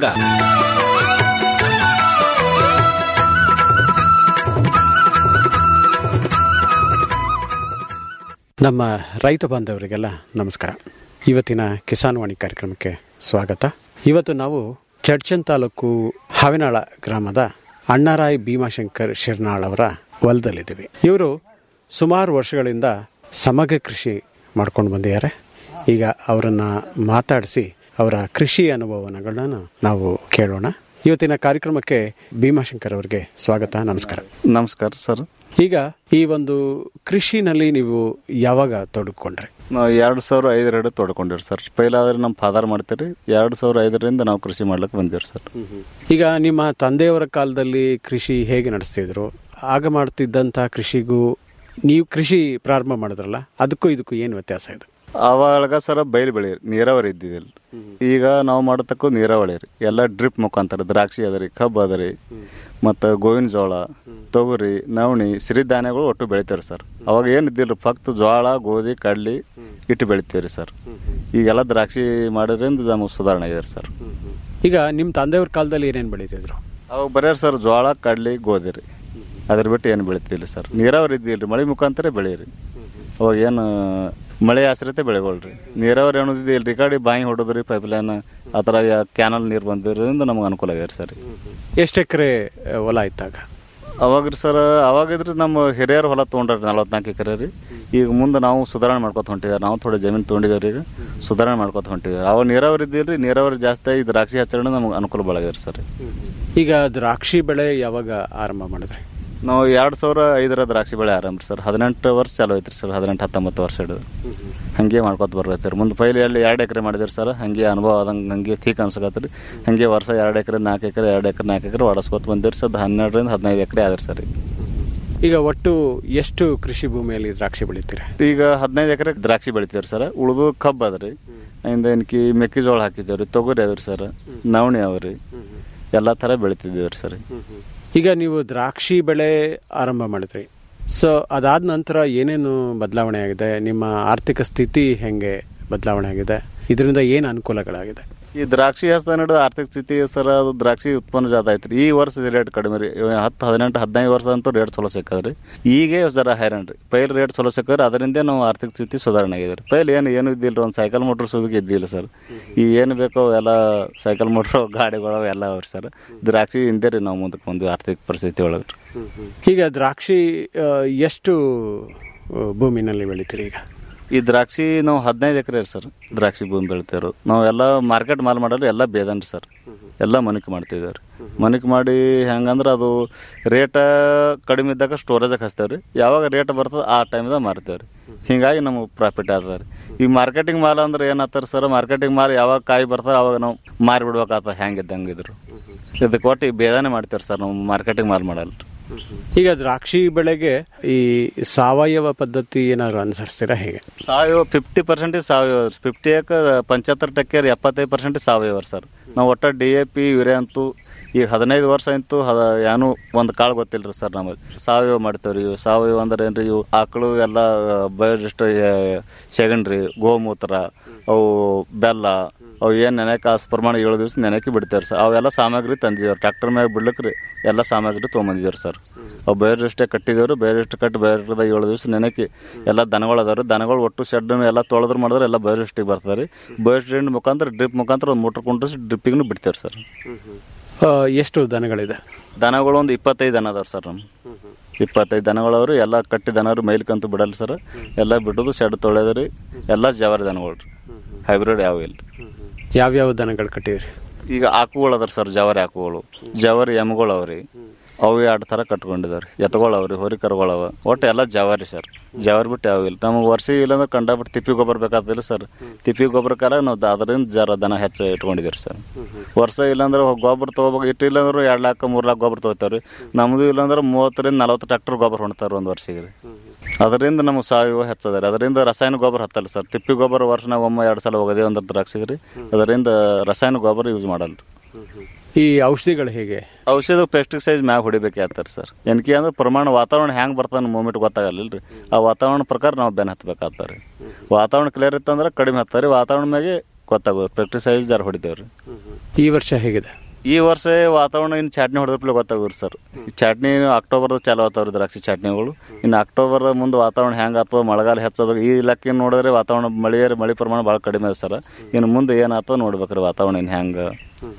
ನಮ್ಮ ರೈತ ಬಾಂಧವರಿಗೆಲ್ಲ ನಮಸ್ಕಾರ ಇವತ್ತಿನ ಕಿಸಾನ್ ವಾಣಿ ಕಾರ್ಯಕ್ರಮಕ್ಕೆ ಸ್ವಾಗತ ಇವತ್ತು ನಾವು ಚಡ್ಚನ್ ತಾಲೂಕು ಹಾವಿನಾಳ ಗ್ರಾಮದ ಅಣ್ಣಾರಾಯ್ ಭೀಮಾಶಂಕರ್ ಶಿರ್ನಾಳ್ ಅವರ ಹೊಲದಲ್ಲಿದ್ದೀವಿ ಇವರು ಸುಮಾರು ವರ್ಷಗಳಿಂದ ಸಮಗ್ರ ಕೃಷಿ ಮಾಡ್ಕೊಂಡು ಬಂದಿದ್ದಾರೆ ಈಗ ಅವರನ್ನ ಮಾತಾಡಿಸಿ ಅವರ ಕೃಷಿ ಅನುಭವಗಳನ್ನು ನಾವು ಕೇಳೋಣ ಇವತ್ತಿನ ಕಾರ್ಯಕ್ರಮಕ್ಕೆ ಭೀಮಾಶಂಕರ್ ಅವರಿಗೆ ಸ್ವಾಗತ ನಮಸ್ಕಾರ
ನಮಸ್ಕಾರ ಸರ್
ಈಗ ಈ ಒಂದು ಕೃಷಿನಲ್ಲಿ ನೀವು ಯಾವಾಗ ತೊಡಕೊಂಡ್ರಿ
ನಾವು ಎರಡು ಸಾವಿರ ಐದರಡೆ ತೊಡ್ಕೊಂಡಿರಿ ಸರ್ ಪೈಲಾದ್ರೆ ನಮ್ಮ ಫಾದರ್ ಮಾಡ್ತೀರಿ ಎರಡು ಸಾವಿರ ಐದರಿಂದ ನಾವು ಕೃಷಿ ಮಾಡ್ಲಿಕ್ಕೆ ಬಂದಿರಿ ಸರ್
ಈಗ ನಿಮ್ಮ ತಂದೆಯವರ ಕಾಲದಲ್ಲಿ ಕೃಷಿ ಹೇಗೆ ನಡೆಸ್ತಿದ್ರು ಆಗ ಮಾಡ್ತಿದ್ದಂಥ ಕೃಷಿಗೂ ನೀವು ಕೃಷಿ ಪ್ರಾರಂಭ ಮಾಡಿದ್ರಲ್ಲ ಅದಕ್ಕೂ ಇದಕ್ಕೂ ಏನು ವ್ಯತ್ಯಾಸ ಇದೆ
ಅವಾಗ ಸರ ಬಯಲು ಬೆಳೆ ನೀರಾವರಿ ಇದ್ದಿದ್ದಿಲ್ಲ ಈಗ ನಾವು ಮಾಡತಕ್ಕ ನೀರಾವರಿ ರೀ ಎಲ್ಲ ಡ್ರಿಪ್ ಮುಖಾಂತರ ದ್ರಾಕ್ಷಿ ಅದ ರೀ ಕಬ್ಬು ಅದ ರೀ ಮತ್ತು ಗೋವಿನ ಜೋಳ ತೊಗರಿ ನವಣಿ ಸಿರಿಧಾನ್ಯಗಳು ಒಟ್ಟು ಬೆಳಿತಾರೆ ಸರ್ ಅವಾಗ ಏನು ಇದ್ದಿಲ್ಲ ಫಕ್ತ್ ಜೋಳ ಗೋಧಿ ಕಡ್ಲಿ ಇಟ್ಟು ಬೆಳಿತೀವಿ ರೀ ಸರ್ ಈಗೆಲ್ಲ ದ್ರಾಕ್ಷಿ ಮಾಡೋದ್ರಿಂದ ನಮಗೆ ಸುಧಾರಣೆ ಆಗಿದೆ ಸರ್
ಈಗ ನಿಮ್ಮ ತಂದೆಯವ್ರ ಕಾಲದಲ್ಲಿ ಏನೇನು ಬೆಳೀತಿದ್ರು
ಅವಾಗ ಬರೀರಿ ಸರ್ ಜೋಳ ಕಡ್ಲಿ ಗೋಧಿ ರೀ ಅದ್ರ ಬಿಟ್ಟು ಏನು ಬೆಳಿತಿಲ್ಲ ಸರ್ ನೀರಾವರಿ ಇದ್ದಿಲ್ಲ ರೀ ಮಳೆ ಮುಖಾಂತರ ಬೆಳೀರಿ ಅವಾಗ ಏನು ಮಳೆ ಆಶ್ರಿತ ಬೆಳೆಗೊಳ್ರಿ ನೀರಾವರಿ ಅನ್ನೋದಿಲ್ಲ ರೀ ಈ ಕಡೆ ಬಾಯಿ ಹೊಡೋದ್ರಿ ಪೈಪ್ ಲೈನ್ ಆ ಥರ ಕ್ಯಾನಲ್ ನೀರು ಬಂದಿರೋದ್ರಿಂದ ನಮ್ಗೆ ಅನುಕೂಲ ಆಗ್ಯದ ಸರ್
ಎಷ್ಟು ಎಕರೆ ಹೊಲ ಇದ್ದಾಗ
ಅವಾಗ ರೀ ಸರ್ ಅವಾಗಿದ್ರೆ ನಮ್ಮ ಹಿರಿಯರು ಹೊಲ ತೊಗೊಂಡ್ರಿ ನಲ್ವತ್ನಾಲ್ಕು ಎಕರೆ ರೀ ಈಗ ಮುಂದೆ ನಾವು ಸುಧಾರಣೆ ಮಾಡ್ಕೊತ ಹೊಂಟಿದ್ದಾರೆ ನಾವು ಥೋಡೆ ಜಮೀನು ತೊಗೊಂಡಿದ್ದೇವೆ ಈಗ ಸುಧಾರಣೆ ಮಾಡ್ಕೊತ ಹೊಂಟಿದ್ದಾರೆ ಅವಾಗ ನೀರಾವರಿ ಇದ್ದಿಲ್ಲ ರೀ ನೀರಾವರಿ ಜಾಸ್ತಿ ಆಗಿ ದ್ರಾಕ್ಷಿ ಹಚ್ಚರಣೆ ನಮ್ಗೆ ಅನುಕೂಲ ಬಳಗ್ಯಾರ ಸರ್
ಈಗ ದ್ರಾಕ್ಷಿ ಬೆಳೆ ಯಾವಾಗ ಆರಂಭ ಮಾಡಿದ್ರಿ
ನಾವು ಎರಡು ಸಾವಿರ ಐದರ ದ್ರಾಕ್ಷಿ ಬೆಳೆ ಆರಂಭ ಸರ್ ಹದಿನೆಂಟು ವರ್ಷ ಚಾಲು ಐತ್ರಿ ಸರ್ ಹದಿನೆಂಟು ಹತ್ತೊಂಬತ್ತು ವರ್ಷ ಹಿಡಿದು ಹಂಗೆ ಮಾಡ್ಕೊತ ಬರ್ತೈತೆ ರೀ ಮುಂದೆ ಪೈಲೆ ಎಲ್ಲಿ ಎರಡು ಎಕರೆ ಮಾಡಿದ್ರಿ ಸರ್ ಹಂಗೆ ಅನುಭವ ಆದಂಗೆ ಹಂಗೆ ಥೀಕ್ ಅನ್ಸಕತ್ರಿ ಹಂಗೆ ವರ್ಷ ಎರಡು ಎಕರೆ ನಾಲ್ಕು ಎಕರೆ ಎರಡು ಎಕರೆ ನಾಲ್ಕು ಎಕರೆ ಹೊಡಸ್ಕೊತ ಬಂದಿರಿ ಸರ್ ಹನ್ನೆರಡರಿಂದ ಹದಿನೈದು ಎಕರೆ ಆದ್ರಿ ಸರ್ ಈಗ.
ಈಗ ಒಟ್ಟು ಎಷ್ಟು ಕೃಷಿ ಭೂಮಿಯಲ್ಲಿ ದ್ರಾಕ್ಷಿ ಬೆಳಿತೀರಾ
ಈಗ ಹದಿನೈದು ಎಕರೆ ದ್ರಾಕ್ಷಿ ಬೆಳಿತೀವಿ ಸರ್ ಉಳಿದು ಕಬ್ಬು ಅದ ರೀ ಇಂದ ಏನಕಿ ಮೆಕ್ಕೆಜೋಳ ಹಾಕಿದ್ದೇವೆ ರೀ ತೊಗರಿ ಅದ ರೀ ಸರ್ ನವಣಿ ಅವ ರೀ ಎಲ್ಲ ಥರ ಬೆಳಿತಿದ್ದೇವೆ ರೀ ಸರ್
ಈಗ ನೀವು ದ್ರಾಕ್ಷಿ ಬೆಳೆ ಆರಂಭ ಮಾಡಿದ್ರಿ ಸೊ ಅದಾದ ನಂತರ ಏನೇನು ಬದಲಾವಣೆ ಆಗಿದೆ ನಿಮ್ಮ ಆರ್ಥಿಕ ಸ್ಥಿತಿ ಹೆಂಗೆ ಬದಲಾವಣೆ ಆಗಿದೆ ಇದರಿಂದ ಏನು ಅನುಕೂಲಗಳಾಗಿದೆ
ಈ ದ್ರಾಕ್ಷಿ ಹಸ್ತ ನಡೆದ ಆರ್ಥಿಕ ಸ್ಥಿತಿ ಸರ್ ಅದು ದ್ರಾಕ್ಷಿ ಉತ್ಪನ್ನ ಜಾತ ಐತ್ರಿ ಈ ವರ್ಷ ರೇಟ್ ಕಡಿಮೆ ರೀ ಇವ ಹತ್ತು ಹದಿನೆಂಟು ಹದಿನೈದು ವರ್ಷ ಅಂತೂ ರೇಟ್ ಚಲೋ ಸಿಕ್ಕದ್ರಿ ಈಗ ಜರ ಹೈರಾಣ ರೀ ಪೈಲ್ ರೇಟ್ ಚಲೋ ಸಿಕ್ಕದ್ರೆ ಅದರಿಂದ ನಾವು ಆರ್ಥಿಕ ಸ್ಥಿತಿ ಸುಧಾರಣೆ ಆಗಿದೆ ರೀ ಪೈಲ್ ಏನು ಏನು ಇದ್ದಿಲ್ಲ ಒಂದು ಸೈಕಲ್ ಮೋಟ್ರ್ ಸುದಕ್ಕೆ ಇದ್ದಿಲ್ಲ ಸರ್ ಈ ಏನು ಬೇಕೋ ಎಲ್ಲ ಸೈಕಲ್ ಮೋಟ್ರು ಗಾಡಿಗಳು ಎಲ್ಲ ಅವ್ರಿ ಸರ್ ದ್ರಾಕ್ಷಿ ಹಿಂದೆ ರೀ ನಾವು ಮುಂದಕ್ಕೆ ಒಂದು ಆರ್ಥಿಕ ಪರಿಸ್ಥಿತಿ ಒಳಗೆ ರೀ
ಈಗ ದ್ರಾಕ್ಷಿ ಆ, ಎಷ್ಟು ಆ, ಭೂಮಿನಲ್ಲಿ ಬೆಳಿತೀರಿ ಈಗ
ಈ ದ್ರಾಕ್ಷಿ ನಾವು ಹದಿನೈದು ಎಕರೆ ಸರ್ ದ್ರಾಕ್ಷಿ ಭೂಮಿ ಬೆಳಿತಿರೋದು ನಾವು ಎಲ್ಲ ಮಾರ್ಕೆಟ್ ಮಾಲ್ ಮಾಡೋರು ಎಲ್ಲ ಬೇದನ್ ರೀ ಸರ್ ಎಲ್ಲ ಮನಿಕೆ ಮಾಡ್ತಿದ್ದೇವೆ ರೀ ಮನಿಕೆ ಮಾಡಿ ಹೆಂಗಂದ್ರೆ ಅದು ರೇಟ ಕಡಿಮೆ ಇದ್ದಾಗ ಸ್ಟೋರೇಜಾಗ ಹಚ್ತೇವೆ ರೀ ಯಾವಾಗ ರೇಟ್ ಬರ್ತದೆ ಆ ಟೈಮ್ದಾಗ ಮಾರ್ತೇವೆ ರೀ ಹಿಂಗಾಗಿ ನಮಗೆ ಪ್ರಾಫಿಟ್ ಆಗ್ತದೆ ರೀ ಈ ಮಾರ್ಕೆಟಿಂಗ್ ಮಾಲ್ ಅಂದ್ರೆ ಏನಾಗ್ತಾರೆ ಸರ್ ಮಾರ್ಕೆಟಿಂಗ್ ಮಾಲ್ ಯಾವಾಗ ಕಾಯಿ ಬರ್ತದೆ ಅವಾಗ ನಾವು ಮಾರಿ ಬಿಡ್ಬೇಕಾಗ್ತದೆ ಹೆಂಗೆ ಇದ್ದಂಗೆ ಇದ್ರು ಇದಕ್ಕೆ ಒಟ್ಟು ಈ ಬೇದಾನೆ ಮಾಡ್ತೇವೆ ಸರ್ ನಾವು ಮಾರ್ಕೆಟಿಂಗ್ ಮಾಲ್ ಮಾಡಲ್ಲ ರೀ
ಈಗ ದ್ರಾಕ್ಷಿ ಬೆಳೆಗೆ ಈ ಸಾವಯವ ಪದ್ಧತಿ ಏನಾದ್ರು ಅನುಸರಿಸ್ತೀರಾ ಹೇಗೆ
ಸಾವಯವ ಫಿಫ್ಟಿ ಪರ್ಸೆಂಟ್ ಸಾವಯವ ಫಿಫ್ಟಿ ಪಂಚಹತ್ತರ ಟಕ್ಕೆ ಎಪ್ಪತ್ತೈದು ಪರ್ಸೆಂಟ್ ಸಾವಯವ ಸರ್ ನಾವು ಒಟ್ಟು ಡಿ ಎ ಪಿ ಯೂರಿಯಾ ಅಂತೂ ಈಗ ಹದಿನೈದು ವರ್ಷ ಅಂತೂ ಹದ ಏನು ಒಂದು ಕಾಳು ಗೊತ್ತಿಲ್ಲ ರೀ ಸರ್ ನಮಗೆ ಸಾವಯವ ಮಾಡ್ತೇವೆ ರೀ ಸಾವಯವ ಅಂದ್ರೆ ಏನು ರೀ ಇವು ಆಕಳು ಎಲ್ಲ ಬಯೋಡಿಸ್ಟ್ ಸೆಗಣ್ರಿ ಗೋಮೂತ್ರ ಅವು ಬೆಲ್ಲ ಅವು ಏನು ನೆನೆಕ ಪ್ರಮಾಣ ಏಳು ದಿವಸ ನೆನೆಕಿ ಬಿಡ್ತೇವೆ ಸರ್ ಅವೆಲ್ಲ ಸಾಮಗ್ರಿ ತಂದಿದ್ದೇವೆ ಟ್ರ್ಯಾಕ್ಟರ್ ಮ್ಯಾಗ ಬಿಡ್ಲಿಕ್ಕೆ ರೀ ಎಲ್ಲ ಸಾಮಗ್ರಿ ತೊಗೊಂಬಂದಿದ್ದೇವೆ ಸರ್ ಅವು ಬಯೋಡಿಸ್ಟೇ ಕಟ್ಟಿದ್ದೇವೆ ಬಯೋಡಿಸ್ಟ್ ಕಟ್ಟಿ ಬಯೋಡಿಸ್ಟದಾಗ ಏಳು ದಿವಸ ನೆನೆಕಿ ಎಲ್ಲ ದನಗಳು ಅದಾವೆ ರೀ ದನಗಳು ಒಟ್ಟು ಶೆಡ್ ಎಲ್ಲ ತೊಳೆದ್ರು ಮಾಡಿದ್ರೆ ಎಲ್ಲ ಬಯೋಡಿಸ್ಟಿಗೆ ಬರ್ತದೆ ರೀ ಬಯೋಡಿಸ್ಟ್ ಮುಖಾಂತರ ಡ್ರಿಪ್ ಮುಖಾಂತರ ಒಂದು ಮೋಟ್ರ್ ಕುಂಡ್ರಿಸಿ ಡ್ರಿಪ್ಪಿಗೂ ಬಿಡ್ತೇವೆ ಸರ್
ಆ, ಎಷ್ಟು ದನಗಳಿದೆ
ದನಗಳು ಒಂದು ಇಪ್ಪತ್ತೈದು ದನ ಅದಾವೆ ಸರ್ ನಮ್ಮ ಇಪ್ಪತ್ತೈದು ದನಗಳವ್ರು ಎಲ್ಲ ಕಟ್ಟಿ ದನವ್ರು ಮೈಲ್ಕಂತೂ ಬಿಡಲ್ಲ ಸರ್ ಎಲ್ಲ ಬಿಡೋದು ಶೆಡ್ ತೊಳೆದ ರೀ ಎಲ್ಲ ಜವಾರಿ ದನಗಳು ರೀ ಹೈಬ್ರಿಡ್ ಯಾವ ಇಲ್ಲ
ಯಾವ್ಯಾವ ದನಗಳು ಕಟ್ಟಿದ್ರಿ
ಈಗ ಆಕುಗಳು ಅದಾರ ಸರ್ ಜವಾರಿ ಆಕುಗಳು ಜವಾರಿ ಎಮ್ಗಳು ಅವ್ರಿ ಅವು ಎರಡು ಥರ ಕಟ್ಕೊಂಡಿದಾವ್ರಿ ಎತ್ಗಳು ಅವ್ರಿ ಹೊರಿ ಕರುಗಳು ಅವ ಒಟ್ಟು ಎಲ್ಲ ಜವಾರಿ ಸರ್ ಜವಾರಿ ಬಿಟ್ಟು ಯಾವ ಇಲ್ಲ ನಮಗೆ ವರ್ಷ ಇಲ್ಲಾಂದ್ರೆ ಕಂಡಾಬಿಟ್ಟು ತಿಪ್ಪಿ ಗೊಬ್ಬರ ಬೇಕಾಗ್ತಿಲ್ಲ ಸರ್ ತಿಪ್ಪಿ ಗೊಬ್ಬರಕ್ಕಾರ ನಾವು ಅದರಿಂದ ಜರ ದನ ಹೆಚ್ಚು ಇಟ್ಕೊಂಡಿದ್ದೀರಿ ಸರ್ ವರ್ಷ ಇಲ್ಲಾಂದ್ರೆ ಗೊಬ್ಬರ ತೊಗೋಬೇಕು ಇಟ್ಟು ಇಲ್ಲಾಂದ್ರೆ ಎರಡು ಲಾಖ ಮೂರು ಲಾಖ ಗೊಬ್ಬರ ತೊಗೋತಾವ್ರಿ ನಮ್ಮದು ಇಲ್ಲಾಂದ್ರೆ ಮೂವತ್ತರಿಂದ ನಲವತ್ತು ಟ್ರ್ಯಾಕ್ಟರ್ ಗೊಬ್ಬರ ಹೊಣ್ತಾರೆ ಒಂದು ವರ್ಷಕ್ಕೆ ರೀ ಅದರಿಂದ ನಮಗೆ ಸಾವಯವ ಹೆಚ್ಚದ ರೀ ಅದರಿಂದ ರಾಸಾಯನಿಕ ಗೊಬ್ಬರ ಹತ್ತಲ್ಲ ಸರ್ ತಿಪ್ಪಿ ಗೊಬ್ಬರ ವರ್ಷನಾಗ ಒಮ್ಮೆ ಎರಡು ಸಲ ಹೋಗೋದೇ ಒಂದು ದ್ರಾಕ್ಷಿಗೆ ರೀ ಅದರಿಂದ ರಾಸಾಯನಿಕ ಗೊಬ್ಬರ ಯೂಸ್ ಮಾಡಲ್ಲ
ಈ ಔಷಧಿಗಳು ಹೇಗೆ
ಔಷಧ ಪೆಸ್ಟಿಸೈಡ್ ಮ್ಯಾಗ ಹೊಡಿಬೇಕಾಗ್ತಾರೆ ಸರ್ ಏನಕ್ಕೆ ಅಂದ್ರೆ ಪ್ರಮಾಣ ವಾತಾವರಣ ಹೆಂಗೆ ಬರ್ತಾನೆ ಮೂಮೆಂಟ್ ಗೊತ್ತಾಗಲ್ಲ ರೀ ಆ ವಾತಾವರಣ ಪ್ರಕಾರ ನಾವು ಬೆನ್ ಹತ್ಬೇಕಾಗ್ತಾರೆ ರೀ ವಾತಾವರಣ ಕ್ಲಿಯರ್ ಇತ್ತಂದ್ರೆ ಕಡಿಮೆ ಹತ್ತಾರೆ ವಾತಾವರಣ ಮ್ಯಾಗೆ ಗೊತ್ತಾಗೋದು ಪೆಸ್ಟಿಸೈಡ್ ಜಾರ ಹೊಡಿತೇವೆ ರೀ
ಈ ವರ್ಷ ಹೇಗಿದೆ
ಈ ವರ್ಷ ವಾತಾವರಣ ಇನ್ನು ಚಾಟ್ನಿ ಹೊಡೆದಪ್ಲೆ ಗೊತ್ತಾಗೋರು ಸರ್ ಈ ಚಾಟ್ನಿ ಅಕ್ಟೋಬರ್ದಾಗ ಚಾಲು ಆಗ್ತಾವ್ರಿ ದ್ರಾಕ್ಷಿ ಚಾಟ್ನಿಗಳು ಇನ್ನು ಅಕ್ಟೋಬರ್ ಮುಂದೆ ವಾತಾವರಣ ಹೆಂಗೆ ಆಗ್ತದೆ ಮಳೆಗಾಲ ಹೆಚ್ಚೋದು ಈ ಲೆಕ್ಕ ನೋಡಿದ್ರೆ ವಾತಾವರಣ ಮಳೆ ಮಳೆ ಪ್ರಮಾಣ ಭಾಳ ಕಡಿಮೆ ಇದೆ ಸರ್ ಇನ್ನು ಮುಂದೆ ಏನಾಗ್ತದೆ ನೋಡ್ಬೇಕ್ರಿ ವಾತಾವರಣ ಇನ್ನು ಹೆಂಗೆ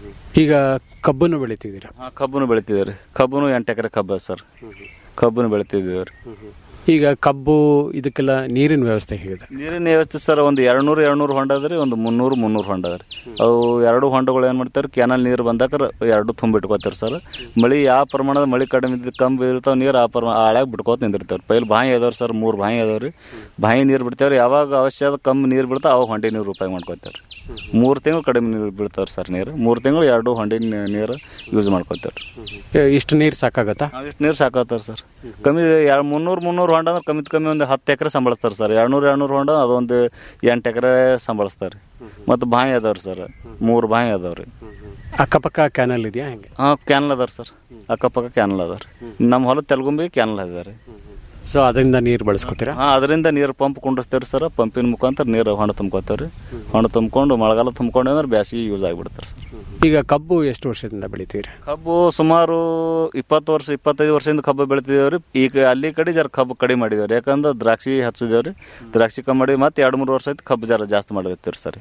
ಈಗ ಕಬ್ಬನ್ನು ಬೆಳಿತಿದ್ದೀರಾ
ಹಾಂ ಕಬ್ಬನ್ನು ಬೆಳಿತಿದ್ದೀವಿ ರೀ ಕಬ್ಬನ್ನು ಎಂಟು ಎಕರೆ ಕಬ್ಬು ಅದ ಸರ್ ಕಬ್ಬನ್ನು ಬೆಳಿತಿದ್ದೀವಿ ರೀ
ಈಗ ಕಬ್ಬು ಇದಕ್ಕೆಲ್ಲ ನೀರಿನ ವ್ಯವಸ್ಥೆ ಹೇಗಿದೆ
ನೀರಿನ ವ್ಯವಸ್ಥೆ ಸರ್ ಒಂದು ಎರಡ್ನೂರು ಎರಡ್ನೂರು ಹೊಂಡ ಅದ ರೀ ಒಂದು ಮುನ್ನೂರು ಮುನ್ನೂರು ಹೊಂಡ ಅದ ರೀ ಅವು ಎರಡು ಹೊಂಡಗಳು ಏನು ಮಾಡ್ತಾರೆ ಕ್ಯಾನಲ್ ನೀರು ಬಂದಾಗ ಎರಡು ತುಂಬಿಟ್ಕೋತಾರೆ ಸರ್ ಮಳೆ ಯಾವ ಪ್ರಮಾಣದ ಮಳೆ ಕಡಿಮೆ ಇದ್ದು ಕಮ್ಮಿ ಇರ್ತಾವೆ ನೀರು ಆ ಪ್ರಮಾಣ ಆಳ್ಯಾಗ ಬಿಟ್ಕೋತ ನಿಂದಿರ್ತಾವೆ ಪೈಲ್ ಬಾಯಿ ಅದಾವ್ರಿ ಸರ್ ಮೂರು ಬಾಯಿ ಅದಾವ ರೀ ಬಾಯಿ ನೀರು ಬಿಡ್ತೇವೆ ಯಾವಾಗ ಅವಶ್ಯ ಅದ ಕಮ್ಮಿ ನೀರು ಬೀಳ್ತಾವೆ ಅವಾಗ ಹೊಂಡಿ ನೀರು ಉಪಯೋಗ ಮಾಡ್ಕೋತಾರೆ ಮೂರು ತಿಂಗಳು ಕಡಿಮೆ ನೀರು ಬೀಳ್ತಾವ್ರಿ ಸರ್ ನೀರು ಮೂರು ತಿಂಗಳು ಎರಡು ಹೊಂಡಿ ನೀರು ಯೂಸ್ ಮಾಡ್ಕೋತಾರೆ
ಏ, ಇಷ್ಟು ನೀರು ಸಾಕಾಗತ್ತಾ
ಇಷ್ಟು ನೀರು ಸಾಕತ್ತಾರ ಸರ್ ಕಮ್ಮಿ ಎರಡು ಮುನ್ನೂರು ಮುನ್ನೂರು ಹೊಂಡ ಅಂದ್ರೆ ಕಮ್ಮಿ ಕಮ್ಮಿ ಒಂದು ಹತ್ತು ಎಕರೆ ಸಂಬಳಿಸ್ತಾರೆ ಸರ್ ಎರಡ್ನೂರು ಎರಡ್ನೂರು ಹೊಂಡ ಅದೊಂದು ಎಂಟು ಎಕರೆ ಸಂಬಳಿಸ್ತಾರೆ ಮತ್ತು ಬಾವಿ ಅದಾವ್ರಿ ಸರ್ ಮೂರು ಬಾವಿ ಅದಾವ್ರಿ
ಅಕ್ಕಪಕ್ಕ ಕ್ಯಾನಲ್ ಇದೆಯಾ ಹೆಂಗೆ
ಹಾಂ ಕ್ಯಾನಲ್ ಅದಾರ ಸರ್ ಅಕ್ಕಪಕ್ಕ ಕ್ಯಾನಲ್ ಅದಾರ ನಮ್ಮ ಹೊಲ ತೆಲಗುಂಬಿ ಕ್ಯಾನಲ್ ಅದಾರೆ
ಸೊ ಅದರಿಂದ ನೀರು ಬಳಸ್ಕೊತೀರಾ
ಹಾಂ ಅದರಿಂದ ನೀರು ಪಂಪ್ ಕುಂಡಿಸ್ತೇವ್ರಿ ಸರ್ ಪಂಪಿನ ಮುಖಾಂತರ ನೀರು ಹೊಂಡ ತುಂಬ್ಕೋತೇವ್ರಿ ಹೊಂಡ ತುಂಬ್ಕೊಂಡು ಮಳೆಗಾಲ ತುಂಬ್ಕೊಂಡು ಅಂದ್ರೆ ಬ್ಯಾಸಿಗೆ ಯೂಸ್ ಆಗಿಬಿಡ್ತಾರೆ ಸರ್
ಈಗ ಕಬ್ಬು ಎಷ್ಟು ವರ್ಷದಿಂದ ಬೆಳಿತೀರಿ
ಕಬ್ಬು ಸುಮಾರು ಇಪ್ಪತ್ತು ವರ್ಷ ಇಪ್ಪತ್ತೈದು ವರ್ಷದಿಂದ ಕಬ್ಬು ಬೆಳಿತಿದೇವ್ರಿ ಈಗ ಅಲ್ಲಿ ಕಡೆ ಜರ ಕಬ್ಬು ಕಡಿಮೆ ಮಾಡಿದೇವ್ರಿ ಯಾಕಂದ್ರೆ ದ್ರಾಕ್ಷಿ ಹಚ್ಚಿದೇವ್ರಿ ದ್ರಾಕ್ಷಿ ಕಮ್ಮಿ ಮಾಡಿ ಮತ್ತೆ ಎರಡು ಮೂರು ವರ್ಷ ಆಯ್ತು ಕಬ್ಬು ಜರ ಜಾಸ್ತಿ ಮಾಡಕತ್ತೀರಿ ಸರ್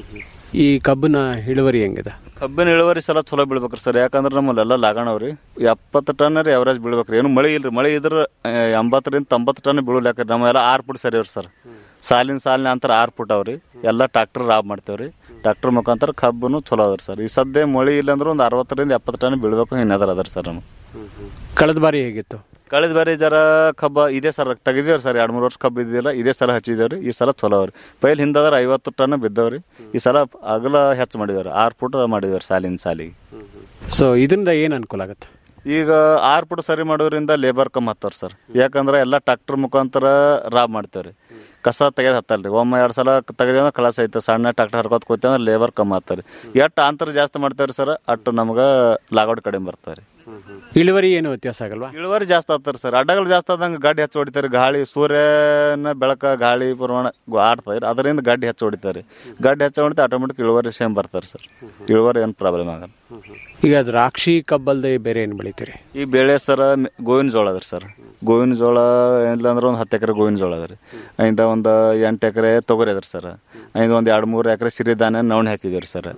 ಈ ಕಬ್ಬಿನ ಇಳುವರಿ ಹೆಂಗಿದೆ
ಕಬ್ಬಿನ ಇಳುವರಿ ಸಲ ಚಲೋ ಬೀಳ್ಬೇಕ್ರಿ ಸರ್ ಯಾಕಂದ್ರೆ ನಮ್ಮಲ್ಲೆಲ್ಲ ಲಾಗಣವ್ರಿ ಎಪ್ಪತ್ತು ಟನ್ ರೀ ಅವರೇಜ್ ಬೀಳ್ಬೇಕ್ರಿ ಏನು ಮಳೆ ಇಲ್ರಿ ಮಳೆ ಇದ್ರೆ ಆ, ಎಂಬತ್ತರಿಂದ ತೊಂಬತ್ತು ಟನ್ ಬೀಳಲಾಕ್ರಿ ನಮ್ಮೆಲ್ಲ ಆರು ಫುಟ್ ಸರಿ ಅವ್ರಿ ಸರ್ ಸಾಲಿನ ಸಾಲಿನ ಅಂತರ ಆರು ಫುಟ್ ಅವ್ರಿ ಎಲ್ಲ ಟ್ರಾಕ್ಟರ್ ರಾಬ್ ಮಾಡ್ತೇವ್ರಿ ಟ್ರಾಕ್ಟರ್ ಮುಖಾಂತರ ಕಬ್ಬನು ಚಲೋ ಅದ್ರಿ ಸರ್ ಈ ಸದ್ಯ ಮಳೆ ಇಲ್ಲ ಅಂದ್ರೆ ಒಂದು ಅರವತ್ತರಿಂದ ಎಪ್ಪತ್ತು ಟನ್ ಬೀಳ್ಬೇಕು ಇನ್ನದರ ಅದ್ರ ಸರ್ ನಮ್ಗೆ
ಕಳೆದ ಬಾರಿ ಹೇಗಿತ್ತು
ಕಳೆದ ಬಾರಿ ಜರ ಕಬ್ಬ ಇದೇ ಸರ್ ತೆಗಿದೇವ್ರಿ ಸರ್ ಎರಡು ಮೂರು ವರ್ಷ ಕಬ್ಬು ಇದ್ದಿಲ್ಲ ಇದೇ ಸಲ ಹಚ್ಚಿದೇವ್ರಿ ಈ ಸಲ ಚಲೋ ಅವ್ರಿ ಪೈಲ್ ಹಿಂದದ್ರ ಐವತ್ತು ಟನ್ ಬಿದ್ದವ್ರಿ ಈ ಸಲ ಅಗಲ ಹೆಚ್ಚು ಮಾಡಿದೇವ್ರಿ ಆರು ಫುಟ್ ಮಾಡಿದೇವ್ರಿ ಸಾಲಿನ ಸಾಲಿಗೆ
ಸೊ ಇದರಿಂದ ಏನು ಅನುಕೂಲ ಆಗುತ್ತೆ
ಈಗ ಆರು ಫುಟ್ ಸರಿ ಮಾಡೋದ್ರಿಂದ ಲೇಬರ್ ಕಮ್ಮಿ ಹತ್ತಾರ ಸರ್ ಯಾಕಂದ್ರೆ ಎಲ್ಲ ಟ್ರಾಕ್ಟರ್ ಮುಖಾಂತರ ರಾಬ್ ಮಾಡ್ತೇವ್ರಿ ಕಸ ತೆಗೆದು ಹತ್ತಲ್ರಿ ಒಮ್ಮೆ ಎರಡು ಸಲ ತೆಗೆದ್ರೆ ಕಳಸ ಐತೆ ಸಣ್ಣ ಟ್ರಾಕ್ಟರ್ ಹರ್ಕೋತ್ ಕೂತೀವಿ ಅಂದ್ರೆ ಲೇಬರ್ ಕಮ್ಮಿ ಹತ್ತಾರಿ ಎಷ್ಟು ಅಂತರ ಜಾಸ್ತಿ ಮಾಡ್ತೇವ್ರಿ ಸರ್ ಅಷ್ಟು ನಮ್ಗೆ ಲಾಗೌಟ್ ಕಡಿಮೆ ಬರ್ತಾರೆ
ಇಳುವರಿ ಏನು ವ್ಯತ್ಯಾಸ ಆಗಲ್ವಾ
ಇಳುವರಿ ಜಾಸ್ತಿ ಆಗ್ತಾರೆ ಸರ್ ಅಡ್ಡಗಳು ಜಾಸ್ತಿ ಆದಂಗೆ ಗಾಡಿ ಹೆಚ್ಚು ಹೊಡಿತಾರೆ ಗಾಳಿ ಸೂರ್ಯನ ಬೆಳಕ ಗಾಳಿ ಪ್ರಮಾಣ ಆಡ್ತಾರೆ ಅದರಿಂದ ಗಾಡಿ ಹೆಚ್ಚು ಹೊಡಿತಾರೆ ಗಾಡಿ ಹೆಚ್ಚು ಹೊಡಿತಾರೆ ಆಟೋಮೆಟಿಕ್ ಇಳುವರಿ ಸೇಮ್ ಬರ್ತಾರೆ ಸರ್ ಇಳುವರಿ ಏನು ಪ್ರಾಬ್ಲಮ್ ಆಗಲ್ಲ
ಈಗ ದ್ರಾಕ್ಷಿ ಕಬ್ಬಲ್ದೆ ಬೇರೆ ಏನು ಬೆಳಿತೀರಿ
ಈ ಬೆಳೆ ಸರ ಮೆ- ಗೋವಿನ ಜೋಳ ಅದ್ರಿ ಸರ್ ಗೋವಿನ ಜೋಳ ಇಲ್ಲಾಂದ್ರೆ ಒಂದು ಹತ್ತು ಎಕರೆ ಗೋವಿನ ಜೋಳ ಅದ್ರಿ ಐಂದ ಒಂದು ಎಂಟು ಎಕರೆ ತೊಗರಿ ಅದ್ರಿ ಸರ್ ಐದು ಒಂದು ಎರಡು ಮೂರು ಎಕರೆ ಸಿರಿಧಾನ್ಯ ನವಣೆ ಹಾಕಿದ್ದೀವಿ ಸರ್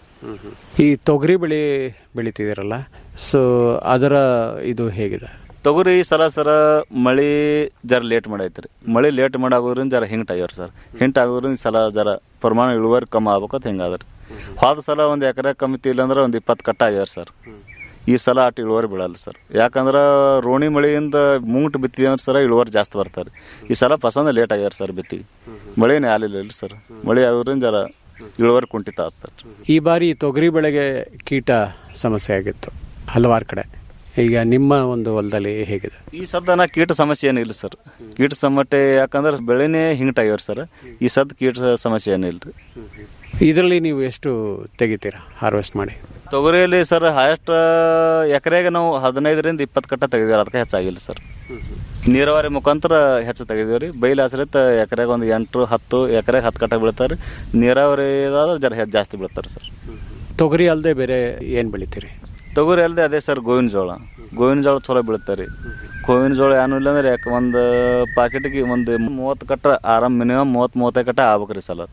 ಈ ತೊಗರಿ ಬೆಳೆ ಬೆಳಿತಿದ್ದೀರಲ್ಲ ಸೊ ಅದರ ಇದು ಹೇಗಿದೆ
ತೊಗರಿ ಈ ಸಲ ಸರ ಮಳಿ ಜರ ಲೇಟ್ ಮಾಡೈತ್ರಿ ಮಳಿ ಲೇಟ್ ಮಾಡಾಗೋದ್ರಿಂದ ಜರ ಹಿಂಟ್ ಆಗ್ಯಾವ್ರಿ ಸರ್ ಹಿಂಟ್ ಆಗೋದ್ರಿಂದ ಈ ಸಲ ಜರ ಪ್ರಮಾಣ ಇಳುವರಿ ಕಮ್ಮಿ ಆಗ್ಬೇಕಂತ ಹಿಂಗಾದ್ರಿ ಹೋದ ಸಲ ಒಂದು ಎಕರೆ ಕಮ್ಮಿ ಇಲ್ಲ ಅಂದ್ರೆ ಒಂದು ಇಪ್ಪತ್ತು ಕಟ್ಟ ಆಗ್ಯಾರ ಸರ್ ಈ ಸಲ ಅಟ್ ಇಳುವರಿ ಬೀಳಲ್ಲ ಸರ್ ಯಾಕಂದ್ರೆ ರೋಣಿ ಮಳೆಯಿಂದ ಮುಂಗ್ಟ್ ಬಿತ್ತಿದೆ ಅಂದ್ರೆ ಸರ ಇಳುವರಿ ಜಾಸ್ತಿ ಬರ್ತಾರೆ ಈ ಸಲ ಪಸಂದ ಲೇಟ್ ಆಗ್ಯಾರ ಸರ್ ಬಿತ್ತಿ ಮಳೆನೇ ಆಲಿಲ್ಲ ಇಲ್ಲ ಸರ್ ಮಳೆ ಆಗೋದ್ರಿಂದ ಜರ ಇಳುವರಿ ಕುಂಠಿತ ಆಗ್ತಾರೆ
ಈ ಬಾರಿ ತೊಗರಿ ಬೆಳೆಗೆ ಕೀಟ ಸಮಸ್ಯೆ ಆಗಿತ್ತು ಹಲವಾರು ಕಡೆ ಈಗ ನಿಮ್ಮ ಒಂದು ಹೊಲದಲ್ಲಿ ಹೇಗಿದೆ
ಈ ಸದ್ದ ಕೀಟ ಸಮಸ್ಯೆ ಏನಿಲ್ಲ ಸರ್ ಕೀಟ ಸಮಸ್ಯೆ ಯಾಕಂದ್ರೆ ಬೆಳೆನೇ ಹಿಂಗಟಾಗ್ಯಾವ ಸರ್ ಈ ಸದ್ ಕೀಟ ಸಮಸ್ಯೆ ಏನಿಲ್ಲ
ಇದರಲ್ಲಿ ನೀವು ಎಷ್ಟು ತೆಗಿತೀರಾ ಹಾರ್ವೆಸ್ಟ್ ಮಾಡಿ
ತೊಗರಿಯಲ್ಲಿ ಸರ್ ಹೈಯೆಸ್ಟ್ ಎಕರೆಗೆ ನಾವು ಹದಿನೈದರಿಂದ ಇಪ್ಪತ್ತು ಕಟ್ಟ ತೆಗೆದಿವಿ ಅದಕ್ಕೆ ಹೆಚ್ಚಾಗಿಲ್ಲ ಸರ್ ನೀರಾವರಿ ಮುಖಾಂತರ ಹೆಚ್ಚು ತೆಗೆದಿವ್ರಿ ಬೈಲ್ ಆಶ್ರಿತ ಎಕರೆಗೆ ಒಂದು ಎಂಟು ಹತ್ತು ಎಕರೆಗೆ ಹತ್ತು ಕಟ್ಟ ಬೀಳ್ತಾರೆ ನೀರಾವರಿ ಇದಾದ್ರೆ ಜರ ಹೆಚ್ಚು ಜಾಸ್ತಿ ಬೀಳ್ತಾರೆ ಸರ್
ತೊಗರಿ ಅಲ್ಲದೆ ಬೇರೆ ಏನು ಬೆಳಿತೀರಿ
ತೊಗರಿ ಅಲ್ಲದೆ ಅದೇ ಸರ್ ಗೋವಿನ ಜೋಳ ಗೋವಿನ ಜೋಳ ಚಲೋ ಬೀಳುತ್ತಾರೆ ಗೋವಿನ ಜೋಳ ಏನು ಇಲ್ಲ ಅಂದ್ರೆ ಯಾಕೆ ಒಂದು ಪಾಕೆಟ್ಗೆ ಒಂದು ಮೂವತ್ತು ಕಟ್ಟ ಆರಾಮ್ ಮಿನಿಮಮ್ ಮೂವತ್ತು ಮೂವತ್ತೈದು ಕಟ್ಟ ಆಗ್ಬೇಕ್ರಿ ಸಲ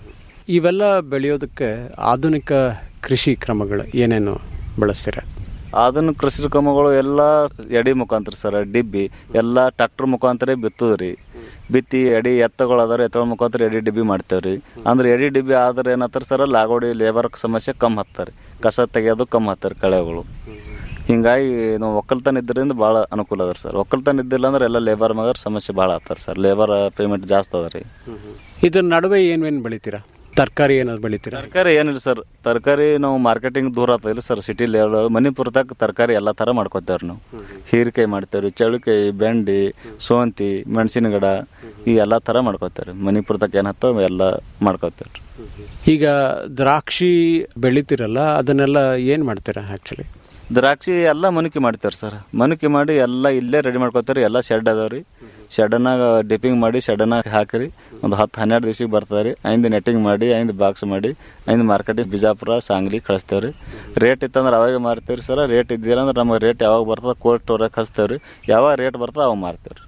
ಇವೆಲ್ಲ ಬೆಳೆಯೋದಕ್ಕೆ ಆಧುನಿಕ ಕೃಷಿ ಕ್ರಮಗಳು ಏನೇನು ಬಳಸ್ತೀರ
ಅದನ್ನ ಕೃಷಿ ಕ್ರಮಗಳು ಎಲ್ಲ ಎಡಿ ಮುಖಾಂತರ ಸರ್ ಡಿಬ್ಬಿ ಎಲ್ಲ ಟ್ರಾಕ್ಟರ್ ಮುಖಾಂತರ ಬಿತ್ತುದ್ರಿ ಬಿತ್ತಿ ಎಡಿ ಎತ್ತಗಳು ಅದಾರ ಎತ್ತಗಳ ಮುಖಾಂತರ ಎಡಿ ಡಿಬ್ಬಿ ಮಾಡ್ತೇವ್ರಿ ಅಂದ್ರೆ ಎಡಿ ಡಿಬ್ಬಿ ಆದ್ರೆ ಏನತ್ತಾರ ಸರ್ ಲಾಗೋಡಿ ಲೇಬರ್ ಸಮಸ್ಯೆ ಕಮ್ಮಿ ಹತ್ತಾರೆ ಕಸ ತೆಗೆಯೋದು ಕಮ್ಮಿ ಹತ್ತಾರೆ ಕಳೆಗಳು ಹಿಂಗಾಗಿ ನಾವು ಒಕ್ಕಲ್ತನ ಇದ್ದರಿಂದ ಭಾಳ ಅನುಕೂಲ ಅದ ಸರ್ ಒಕ್ಕಲ್ತನ ಇದ್ದಿಲ್ಲ ಅಂದ್ರೆ ಎಲ್ಲ ಲೇಬರ್ ಮಗರ್ ಸಮಸ್ಯೆ ಭಾಳ ಆಗ್ತಾರೆ ಸರ್ ಲೇಬರ್ ಪೇಮೆಂಟ್ ಜಾಸ್ತಿ ಅದ ರೀ
ಇದ್ರ ನಡುವೆ ಏನೇನು ಬೆಳಿತೀರಾ ತರಕಾರಿ ಏನಾದ್ರು ಬೆಳಿತೀರಾ
ತರಕಾರಿ ಏನಿಲ್ಲ ಸರ್ ತರಕಾರಿ ನಾವು ಮಾರ್ಕೆಟಿಂಗ್ ದೂರ ಆಗ್ತದಿಲ್ಲ ಸರ್ ಸಿಟಿ ಲೆವೆಲ್ ಮಣಿಪುರದಾಗ ತರಕಾರಿ ಎಲ್ಲ ಥರ ಮಾಡ್ಕೋತೇವ್ರಿ ನಾವು ಹೀರೆಕಾಯಿ ಮಾಡ್ತೇವ್ರಿ ಚೌಳಿಕಾಯಿ ಬೆಂಡಿ ಸೋಂತಿ ಮೆಣಸಿನ ಗಿಡ ಈ ಎಲ್ಲ ಥರ ಮಾಡ್ಕೋತೇವ್ರಿ ಮಣಿಪುರದಾಗ ಏನು ಹತ್ತೋ ಎಲ್ಲ ಮಾಡ್ಕೋತೇವ್ರಿ
ಈಗ ದ್ರಾಕ್ಷಿ ಬೆಳಿತೀರಲ್ಲ ಅದನ್ನೆಲ್ಲ ಏನು ಮಾಡ್ತೀರಾ ಆ್ಯಕ್ಚುಲಿ
ದ್ರಾಕ್ಷಿ ಎಲ್ಲ ಮನುಕಿ ಮಾಡ್ತೇವ್ರಿ ಸರ್ ಮನುಕಿ ಮಾಡಿ ಎಲ್ಲ ಇಲ್ಲೇ ರೆಡಿ ಮಾಡ್ಕೋತೇವ್ರಿ ಎಲ್ಲ ಶೆಡ್ ಅದಾವ್ರಿ ಶೆಡ್ನಾಗ ಡಿಪ್ಪಿಂಗ್ ಮಾಡಿ ಶೆಡ್ನಾಗ ಹಾಕಿರಿ ಒಂದು ಹತ್ತು ಹನ್ನೆರಡು ದಿವ್ಸಕ್ಕೆ ಬರ್ತದೆ ಐದು ನೆಟ್ಟಿಂಗ್ ಮಾಡಿ ಐದು ಬಾಕ್ಸ್ ಮಾಡಿ ಐದು ಮಾರ್ಕೆಟಿಗೆ ಬಿಜಾಪುರ ಸಾಂಗ್ಲಿ ಕಳಿಸ್ತೇವ್ರಿ ರೇಟ್ ಇತ್ತಂದ್ರೆ ಅವಾಗ ಮಾರ್ತೀವ್ರಿ ಸರ್ ರೇಟ್ ಇದ್ದಿಲ್ಲ ಅಂದ್ರೆ ನಮಗೆ ರೇಟ್ ಯಾವಾಗ ಬರ್ತದೆ ಕೋಲ್ಡ್ ಸ್ಟೋರಾಗ ಹಚ್ತೇವ್ರಿ ಯಾವಾಗ ರೇಟ್ ಬರ್ತದೆ ಅವಾಗ ಮಾರ್ತೀವ್ರಿ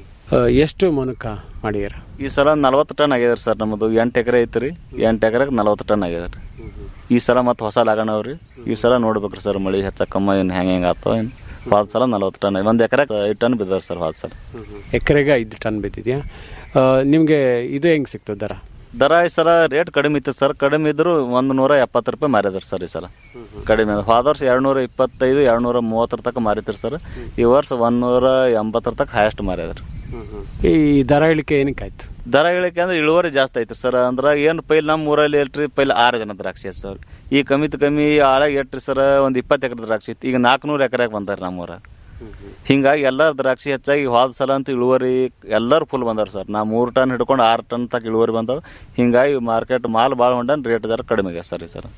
ಎಷ್ಟು ಮೊನಕ ಮಾಡಿದ್ದೀರ
ಈ ಸಲ ನಲ್ವತ್ತು ಟನ್ ಆಗ್ಯದ್ರಿ ಸರ್ ನಮ್ಮದು ಎಂಟು ಎಕರೆ ಐತ್ರಿ ಎಂಟು ಎಕರೆಗೆ ನಲ್ವತ್ತು ಟನ್ ಆಗ್ಯದ್ರಿ ಈ ಸಲ ಮತ್ತೆ ಹೊಸ ಲಾಗಣವ್ರಿ ಈ ಸಲ ನೋಡ್ಬೇಕ್ರಿ ಸರ್ ಮಳೆ ಹೆಚ್ಚ ಕಮ್ಮ ಏನು ಹೆಂಗೆ ಹೆಂಗೆ ಆತೋ ಏನು ಹೋದ ಸಲ ನಲ್ವತ್ತು ಟನ್ ಒಂದು ಎಕರೆ ಐದು ಟನ್ ಬಿದ್ದಾರ ಸರ್ ಹೋದ ಸಲ
ಎಕರೆಗೆ ಐದು ಟನ್ ಬಿದ್ದಿದ್ಯಾ ನಿಮಗೆ ಇದು ಹೆಂಗೆ ಸಿಗ್ತದೆ ದರ
ದರ ಈ ಸಲ ರೇಟ್ ಕಡಿಮೆ ಇತ್ತು ಸರ್ ಕಡಿಮೆ ಇದ್ರು ಒಂದು ನೂರ ಎಪ್ಪತ್ತು ರೂಪಾಯಿ ಮಾರಿದ್ರಿ ಸರ್ ಈ ಸಲ ಕಡಿಮೆ ಹೋದ ವರ್ಷ ಎರಡು ನೂರ ಇಪ್ಪತ್ತೈದು ಎರಡು ನೂರ ಮೂವತ್ತರ ತನಕ ಮಾರಿದ್ರಿ ಸರ್ ಈ ವರ್ಷ ಒಂದೂರ ಎಂಬತ್ತರ ತನಕ ಹೈಯೆಸ್ಟ್ ಮಾರಿದ್ರಿ
ಈ ದರ ಇಳಿಕೆ ಏನಕ್ಕೆ ಆಯ್ತು
ದರ ಇಳಿಕೆ ಅಂದ್ರೆ ಇಳುವರಿ ಜಾಸ್ತಿ ಐತ್ರಿ ಸರ್ ಅಂದ್ರೆ ಏನು ಪೈಲ್ ನಮ್ಮ ಊರಲ್ಲಿ ಎಲ್ರಿ ಪೈಲ್ ಆರು ಜನ ದ್ರಾಕ್ಷಿ ಐತೆ ಸರ್ ಈ ಕಮ್ಮಿತ್ ಕಮ್ಮಿ ಆಳಾಗ ಎಟ್ರಿ ಸರ್ ಒಂದು ಇಪ್ಪತ್ತು ಎಕರೆ ದ್ರಾಕ್ಷಿ ಇತ್ತು ಈಗ ನಾಲ್ಕುನೂರು ಎಕರೆಗೆ ಬಂದಾರೆ ನಮ್ಮೂರ ಹಿಂಗಾಗಿ ಎಲ್ಲ ದ್ರಾಕ್ಷಿ ಹೆಚ್ಚಾಗಿ ಹೋದ ಸಲ ಅಂತ ಇಳುವರಿ ಎಲ್ಲರೂ ಫುಲ್ ಬಂದಾರ ಸರ್ ನಾ ಮೂರು ಟನ್ ಹಿಡ್ಕೊಂಡು ಆರು ಟನ್ ತಕ್ಕ ಇಳುವರಿ ಬಂದವು ಹಿಂಗಾಗಿ ಮಾರ್ಕೆಟ್ ಮಾಲ್ ಭಾಳ ಹೊಂಡನ್ ರೇಟ್ ಜರ ಕಡಿಮೆ ಆಗ್ಯಾವ ಸರ್ ಈ ಸರ್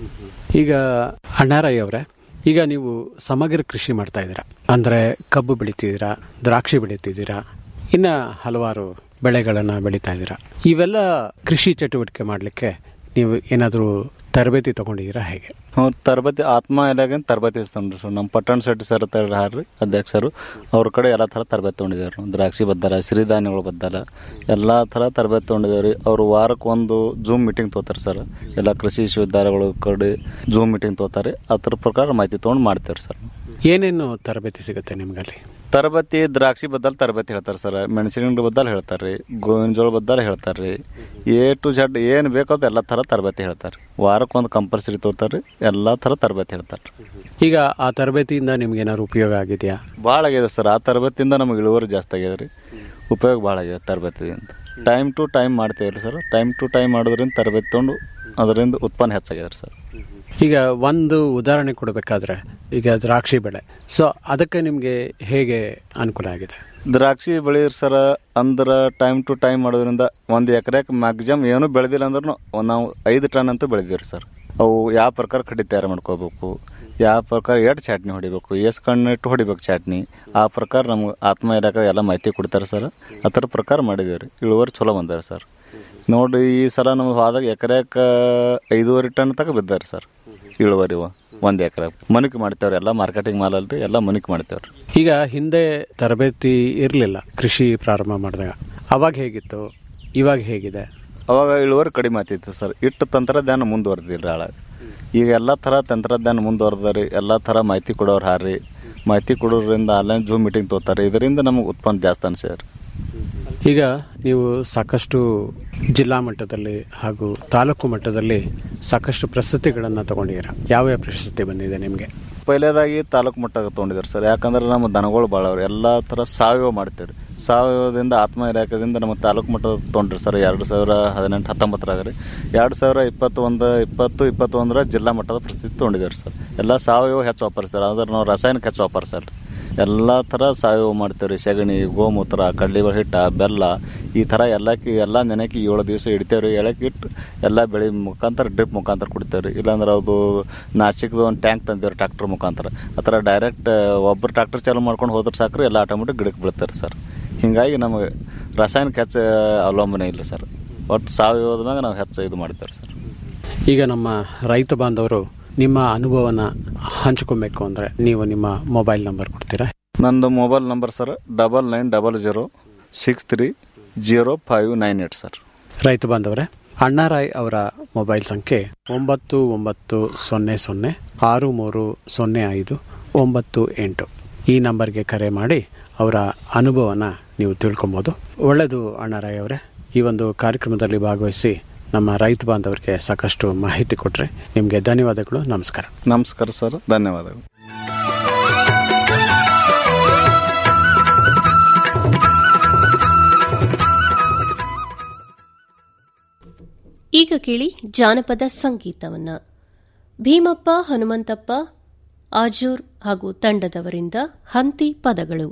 ಈಗ ಅಣ್ಣಾರಯ್ಯ ಅವರೇ ಈಗ ನೀವು ಸಮಗ್ರ ಕೃಷಿ ಮಾಡ್ತಾ ಇದ್ದೀರಾ ಅಂದ್ರೆ ಕಬ್ಬು ಬೆಳಿತಿದ್ದೀರಾ ದ್ರಾಕ್ಷಿ ಬೆಳಿತಿದ್ದೀರಾ ಇನ್ನ ಹಲವಾರು ಬೆಳೆಗಳನ್ನ ಬೆಳೀತಾ ಇದ್ದೀರಾ ಇವೆಲ್ಲ ಕೃಷಿ ಚಟುವಟಿಕೆ ಮಾಡಲಿಕ್ಕೆ ನೀವು ಏನಾದರೂ ತರಬೇತಿ ತಗೊಂಡಿದ್ದೀರಾ ಹೇಗೆ
ಹ್ಞೂ ತರಬೇತಿ ಆತ್ಮ ಇಲಾಖೆಯಿಂದ ತರಬೇತಿ ಇಸ್ಕೊಂಡ್ರಿ ಸರ್ ನಮ್ಮ ಪಟ್ಟಣ ಶೆಟ್ಟಿ ಸರ್ ಹಾರ್ರಿ ಅಧ್ಯಕ್ಷರು ಅವ್ರ ಕಡೆ ಎಲ್ಲ ಥರ ತರಬೇತಿ ತೊಗೊಂಡಿದ್ದಾರೆ ನಾವು. ದ್ರಾಕ್ಷಿ ಬದ್ದಲ ಸಿರಿಧಾನ್ಯಗಳು ಬದ್ದಲ ಎಲ್ಲ ಥರ ತರಬೇತಿ ತೊಗೊಂಡಿದ್ದೇವೆ ರೀ ಅವರು ವಾರಕ್ಕೆ ಒಂದು ಜೂಮ್ ಮೀಟಿಂಗ್ ತಗೋತಾರೆ ಸರ್ ಎಲ್ಲ ಕೃಷಿ ವಿಶ್ವವಿದ್ಯಾಲಯಗಳು ಕಡೆ ಜೂಮ್ ಮೀಟಿಂಗ್ ತಗೋತಾರೆ ಅದ್ರ ಪ್ರಕಾರ ಮಾಹಿತಿ ತೊಗೊಂಡು ಮಾಡ್ತೇವೆ ಸರ್
ಏನೇನು ತರಬೇತಿ ಸಿಗುತ್ತೆ ನಿಮ್ಗಲ್ಲಿ
ತರಬೇತಿ ದ್ರಾಕ್ಷಿ ಬದ್ದಲ್ ತರಬೇತಿ ಹೇಳ್ತಾರೆ ಸರ್ ಮೆಣಸಿನ ಗಿಡ ಬದ್ದಲ್ ಹೇಳ್ತಾರೆ ರೀ ಗೋವಿನ ಜೋಳ ಬದ್ದಲ್ ಹೇಳ್ತಾರೆ ರೀ ಎ ಟು ಜಡ್ ಏನು ಬೇಕೋ ಅದು ಎಲ್ಲ ಥರ ತರಬೇತಿ ಹೇಳ್ತಾರೆ ವಾರಕ್ಕೆ ಒಂದು ಕಂಪಲ್ಸರಿ ತಗೋತಾರೆ ಎಲ್ಲ ಥರ ತರಬೇತಿ ಹೇಳ್ತಾರೆ
ಈಗ ಆ ತರಬೇತಿಯಿಂದ ನಿಮ್ಗೆ ಏನಾದ್ರು ಉಪಯೋಗ ಆಗಿದೆಯಾ
ಭಾಳ ಆಗಿದೆ ಸರ್ ಆ ತರಬೇತಿಯಿಂದ ನಮಗೆ ಇಳುವರಿ ಜಾಸ್ತಿ ಆಗಿದೆ ರೀ ಉಪಯೋಗ ಭಾಳ ಆಗಿದೆ ತರಬೇತಿಯಿಂದ ಟೈಮ್ ಟು ಟೈಮ್ ಮಾಡ್ತೇವೆ ರೀ ಸರ್ ಟೈಮ್ ಟು ಟೈಮ್ ಮಾಡೋದ್ರಿಂದ ತರಬೇತಿ ತೊಗೊಂಡು ಅದರಿಂದ ಉತ್ಪನ್ನ ಹೆಚ್ಚಾಗಿದೆ ರೀ ಸರ್
ಈಗ ಒಂದು ಉದಾಹರಣೆ ಕೊಡಬೇಕಾದ್ರೆ ಈಗ ದ್ರಾಕ್ಷಿ ಬೆಳೆ ಸೊ ಅದಕ್ಕೆ ನಿಮಗೆ ಹೇಗೆ ಅನುಕೂಲ ಆಗಿದೆ
ದ್ರಾಕ್ಷಿ ಬೆಳೆಯಿರಿ ಸರ ಅಂದ್ರೆ ಟೈಮ್ ಟು ಟೈಮ್ ಮಾಡೋದ್ರಿಂದ ಒಂದು ಎಕರೆಗೆ ಮ್ಯಾಕ್ಸಿಮಮ್ ಏನೂ ಬೆಳೆದಿಲ್ಲ ಅಂದ್ರೂ ನಾವು ಐದು ಟನ್ ಅಂತೂ ಬೆಳೆದಿರಿ ಸರ್ ಅವು ಯಾವ ಪ್ರಕಾರ ಕಡ್ಡಿ ತಯಾರು ಮಾಡ್ಕೋಬೇಕು ಯಾವ ಪ್ರಕಾರ ಎಷ್ಟು ಚಾಟ್ನಿ ಹೊಡಿಬೇಕು ಎಷ್ಟು ಕಣ್ಣಿಟ್ಟು ಹೊಡಿಬೇಕು ಚಾಟ್ನಿ ಆ ಪ್ರಕಾರ ನಮ್ಗೆ ಆತ್ಮ ಇಲಾಖೆ ಎಲ್ಲ ಮಾಹಿತಿ ಕೊಡ್ತಾರೆ ಸರ್ ಆ ಥರ ಪ್ರಕಾರ ಮಾಡಿದ್ದೀವಿ ರೀ ಇಳುವರಿ ಚಲೋ ಬಂದಾರೆ ಸರ್ ನೋಡಿ ಈ ಸಲ ನಮ್ಗೆ ಹೋದಾಗ ಎಕರೆಗೆ ಐದೂವರೆ ಟನ್ ತನಕ ಬಿದ್ದಾರೆ ಸರ್ ಇಳುವರಿ ಒಂದು ಎಕರೆ ಮನಿಕೆ ಮಾಡ್ತೇವ್ರಿ ಎಲ್ಲ ಮಾರ್ಕೆಟಿಂಗ್ ಮಾಲಲ್ರಿ ಎಲ್ಲ ಮನಿಕೆ ಮಾಡ್ತೇವ್ರಿ
ಈಗ ಹಿಂದೆ ತರಬೇತಿ ಇರಲಿಲ್ಲ ಕೃಷಿ ಪ್ರಾರಂಭ ಮಾಡಿದಾಗ ಅವಾಗ ಹೇಗಿತ್ತು ಇವಾಗ ಹೇಗಿದೆ
ಅವಾಗ ಇಳುವರಿ ಕಡಿಮೆ ಆಗ್ತಿತ್ತು ಸರ್ ಇಟ್ಟು ತಂತ್ರಜ್ಞಾನ ಮುಂದುವರೆದಿಲ್ಲ ಹಾಳ ಈಗ ಎಲ್ಲ ಥರ ತಂತ್ರಜ್ಞಾನ ಮುಂದುವರೆದ್ರಿ ಎಲ್ಲ ಥರ ಮಾಹಿತಿ ಕೊಡೋರು ಹಾರಿ ಮಾಹಿತಿ ಕೊಡೋದ್ರಿಂದ ಆನ್ಲೈನ್ ಜೂಮ್ ಮೀಟಿಂಗ್ ತಗೋತಾರೆ ಇದರಿಂದ ನಮಗೆ ಉತ್ಪನ್ನ ಜಾಸ್ತಿ ಅನ್ಸಿದ್ರಿ
ಈಗ ನೀವು ಸಾಕಷ್ಟು ಜಿಲ್ಲಾ ಮಟ್ಟದಲ್ಲಿ ಹಾಗೂ ತಾಲೂಕು ಮಟ್ಟದಲ್ಲಿ ಸಾಕಷ್ಟು ಪ್ರಶಸ್ತಿಗಳನ್ನು ತಗೊಂಡಿದ್ದೀರಾ ಯಾವ್ಯಾವ ಪ್ರಶಸ್ತಿ ಬಂದಿದೆ ನಿಮಗೆ
ಪೈಲೇದಾಗಿ ತಾಲೂಕು ಮಟ್ಟಾಗ ತೊಗೊಂಡಿದ್ದಾರೆ ಸರ್ ಯಾಕಂದ್ರೆ ನಮ್ಮ ದನಗಳು ಭಾಳ ಅವ್ರಿ ಎಲ್ಲ ಥರ ಸಾವಯವ ಮಾಡ್ತೀವಿ ಸಾವಯವದಿಂದ ಆತ್ಮ ಇಲಾಖೆದಿಂದ ನಮ್ಮ ತಾಲೂಕು ಮಟ್ಟದ ತೊಗೊಂಡ್ರಿ ಸರ್ ಎರಡು ಸಾವಿರ ಹದಿನೆಂಟು ಹತ್ತೊಂಬತ್ತರಾಗ ರೀ ಎರಡು ಸಾವಿರ ಇಪ್ಪತ್ತೊಂದು ಇಪ್ಪತ್ತು ಇಪ್ಪತ್ತೊಂದರ ಜಿಲ್ಲಾ ಮಟ್ಟದ ಪ್ರಸಿದ್ಧಿ ತೊಗೊಂಡಿದ್ದಾರೆ ಸರ್ ಎಲ್ಲ ಸಾವಯವ ಹೆಚ್ಚು ವಾಪರಿಸ್ತಾರೆ ಅಂದ್ರೆ ನಾವು ರಾಸಾಯನಿಕ ಹೆಚ್ಚು ವಾಪರಿಸಲ್ಲ ಎಲ್ಲ ಥರ ಸಾವಯವ ಮಾಡ್ತೇವೆ ರೀ ಸಗಣಿ ಗೋಮೂತ್ರ ಕಡ್ಲಿಬೇಳೆ ಹಿಟ್ಟ ಬೆಲ್ಲ ಈ ಥರ ಎಲ್ಲಕ್ಕೆ ಎಲ್ಲ ನೆನೆಕಿ ಏಳು ದಿವಸ ಇಡ್ತೇವೆ ರೀ ಎಳಕ್ಕೆ ಇಟ್ಟು ಎಲ್ಲ ಬೆಳೆ ಮುಖಾಂತರ ಡ್ರಿಪ್ ಮುಖಾಂತರ ಕುಡಿತೇವೆ ರೀ ಇಲ್ಲಾಂದ್ರೆ ಅದು ನಾಸಿಕ್ದು ಒಂದು ಟ್ಯಾಂಕ್ ತಂದೇವ್ರಿ ಟ್ರಾಕ್ಟರ್ ಮುಖಾಂತರ ಆ ಥರ ಡೈರೆಕ್ಟ್ ಒಬ್ಬರು ಟ್ರಾಕ್ಟರ್ ಚಾಲು ಮಾಡ್ಕೊಂಡು ಹೋದ್ರೆ ಸಾಕ್ರಿ ಎಲ್ಲ ಆಟೋಮೆಟಿಕ್ ಗಿಡಕ್ಕೆ ಬೀಳ್ತಾರೆ ಸರ್ ಹಿಂಗಾಗಿ ನಮಗೆ ರಾಸಾಯನಿಕ ಹೆಚ್ಚು ಅವಲಂಬನೆ ಇಲ್ಲ ಸರ್ ಒಟ್ಟು ಸಾವಯವದ ಮ್ಯಾಗ ನಾವು ಹೆಚ್ಚು ಇದು ಮಾಡ್ತೇವೆ ಸರ್
ಈಗ ನಮ್ಮ ರೈತ ಬಾಂಧವರು ನಿಮ್ಮ ಅನುಭವನ ಹಂಚ್ಕೊಬೇಕು ಅಂದರೆ ನೀವು ನಿಮ್ಮ ಮೊಬೈಲ್ ನಂಬರ್ ಕೊಡ್ತೀರಾ
ನಂದು mobile number sir double nine double zero six three zero five nine eight sir
ರೈತ ಬಾಂಧವರೇ ಅಣ್ಣಾರಾಯ್ ಅವರ ಮೊಬೈಲ್ ಸಂಖ್ಯೆ ಒಂಬತ್ತು ಒಂಬತ್ತು ಸೊನ್ನೆ ಸೊನ್ನೆ ಆರು ಮೂರು ಸೊನ್ನೆ ಐದು ಒಂಬತ್ತು ಎಂಟು ಈ ನಂಬರ್ಗೆ ಕರೆ ಮಾಡಿ ಅವರ ಅನುಭವನ ನೀವು ತಿಳ್ಕೊಬೋದು ಒಳ್ಳೆಯದು ಅಣ್ಣಾರಾಯ್ ಅವರೇ ಈ ಒಂದು ಕಾರ್ಯಕ್ರಮದಲ್ಲಿ ಭಾಗವಹಿಸಿ ನಮ್ಮ ರೈತ ಬಾಂಧವರಿಗೆ ಸಾಕಷ್ಟು ಮಾಹಿತಿ ಕೊಟ್ಟರೆ ನಿಮಗೆ ಧನ್ಯವಾದಗಳು ನಮಸ್ಕಾರ
ನಮಸ್ಕಾರ ಸರ್ ಧನ್ಯವಾದಗಳು
ಈಗ ಕೇಳಿ ಜಾನಪದ ಸಂಗೀತವನ್ನ ಭೀಮಪ್ಪ ಹನುಮಂತಪ್ಪ ಆಜೂರ್ ಹಾಗೂ ತಂಡದವರಿಂದ ಹಂತಿ ಪದಗಳು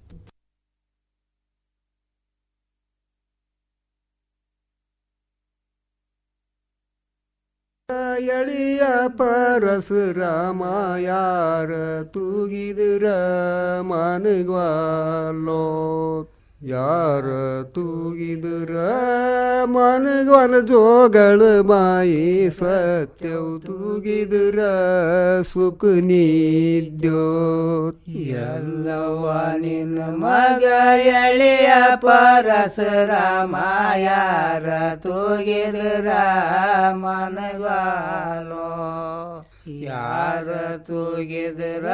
ಎಳಿಯ ಪರಶುರಾಮ ಯಾರ ತೂಗಿದ್ರ ಮನಗ್ವಾಲೋ ಯಾರ ತೂಗಿದ್ರ ಮನಗ್ವಾಲ ಜೋಗಳ ಮಾಯಿ ಸತ್ಯವು ತೂಗಿದ್ರ ಸುಖ ನೀದ್ಯೋ
ಎಲ್ಲವ ನಿನ್ನ ಮಗ ಎಳೆಯ ಪರಶುರಾಮ ಯಾರ ತೂಗಿದ್ರ ಮನಗಾಲೋ ಯಾರ ತೂಗಿದ್ರ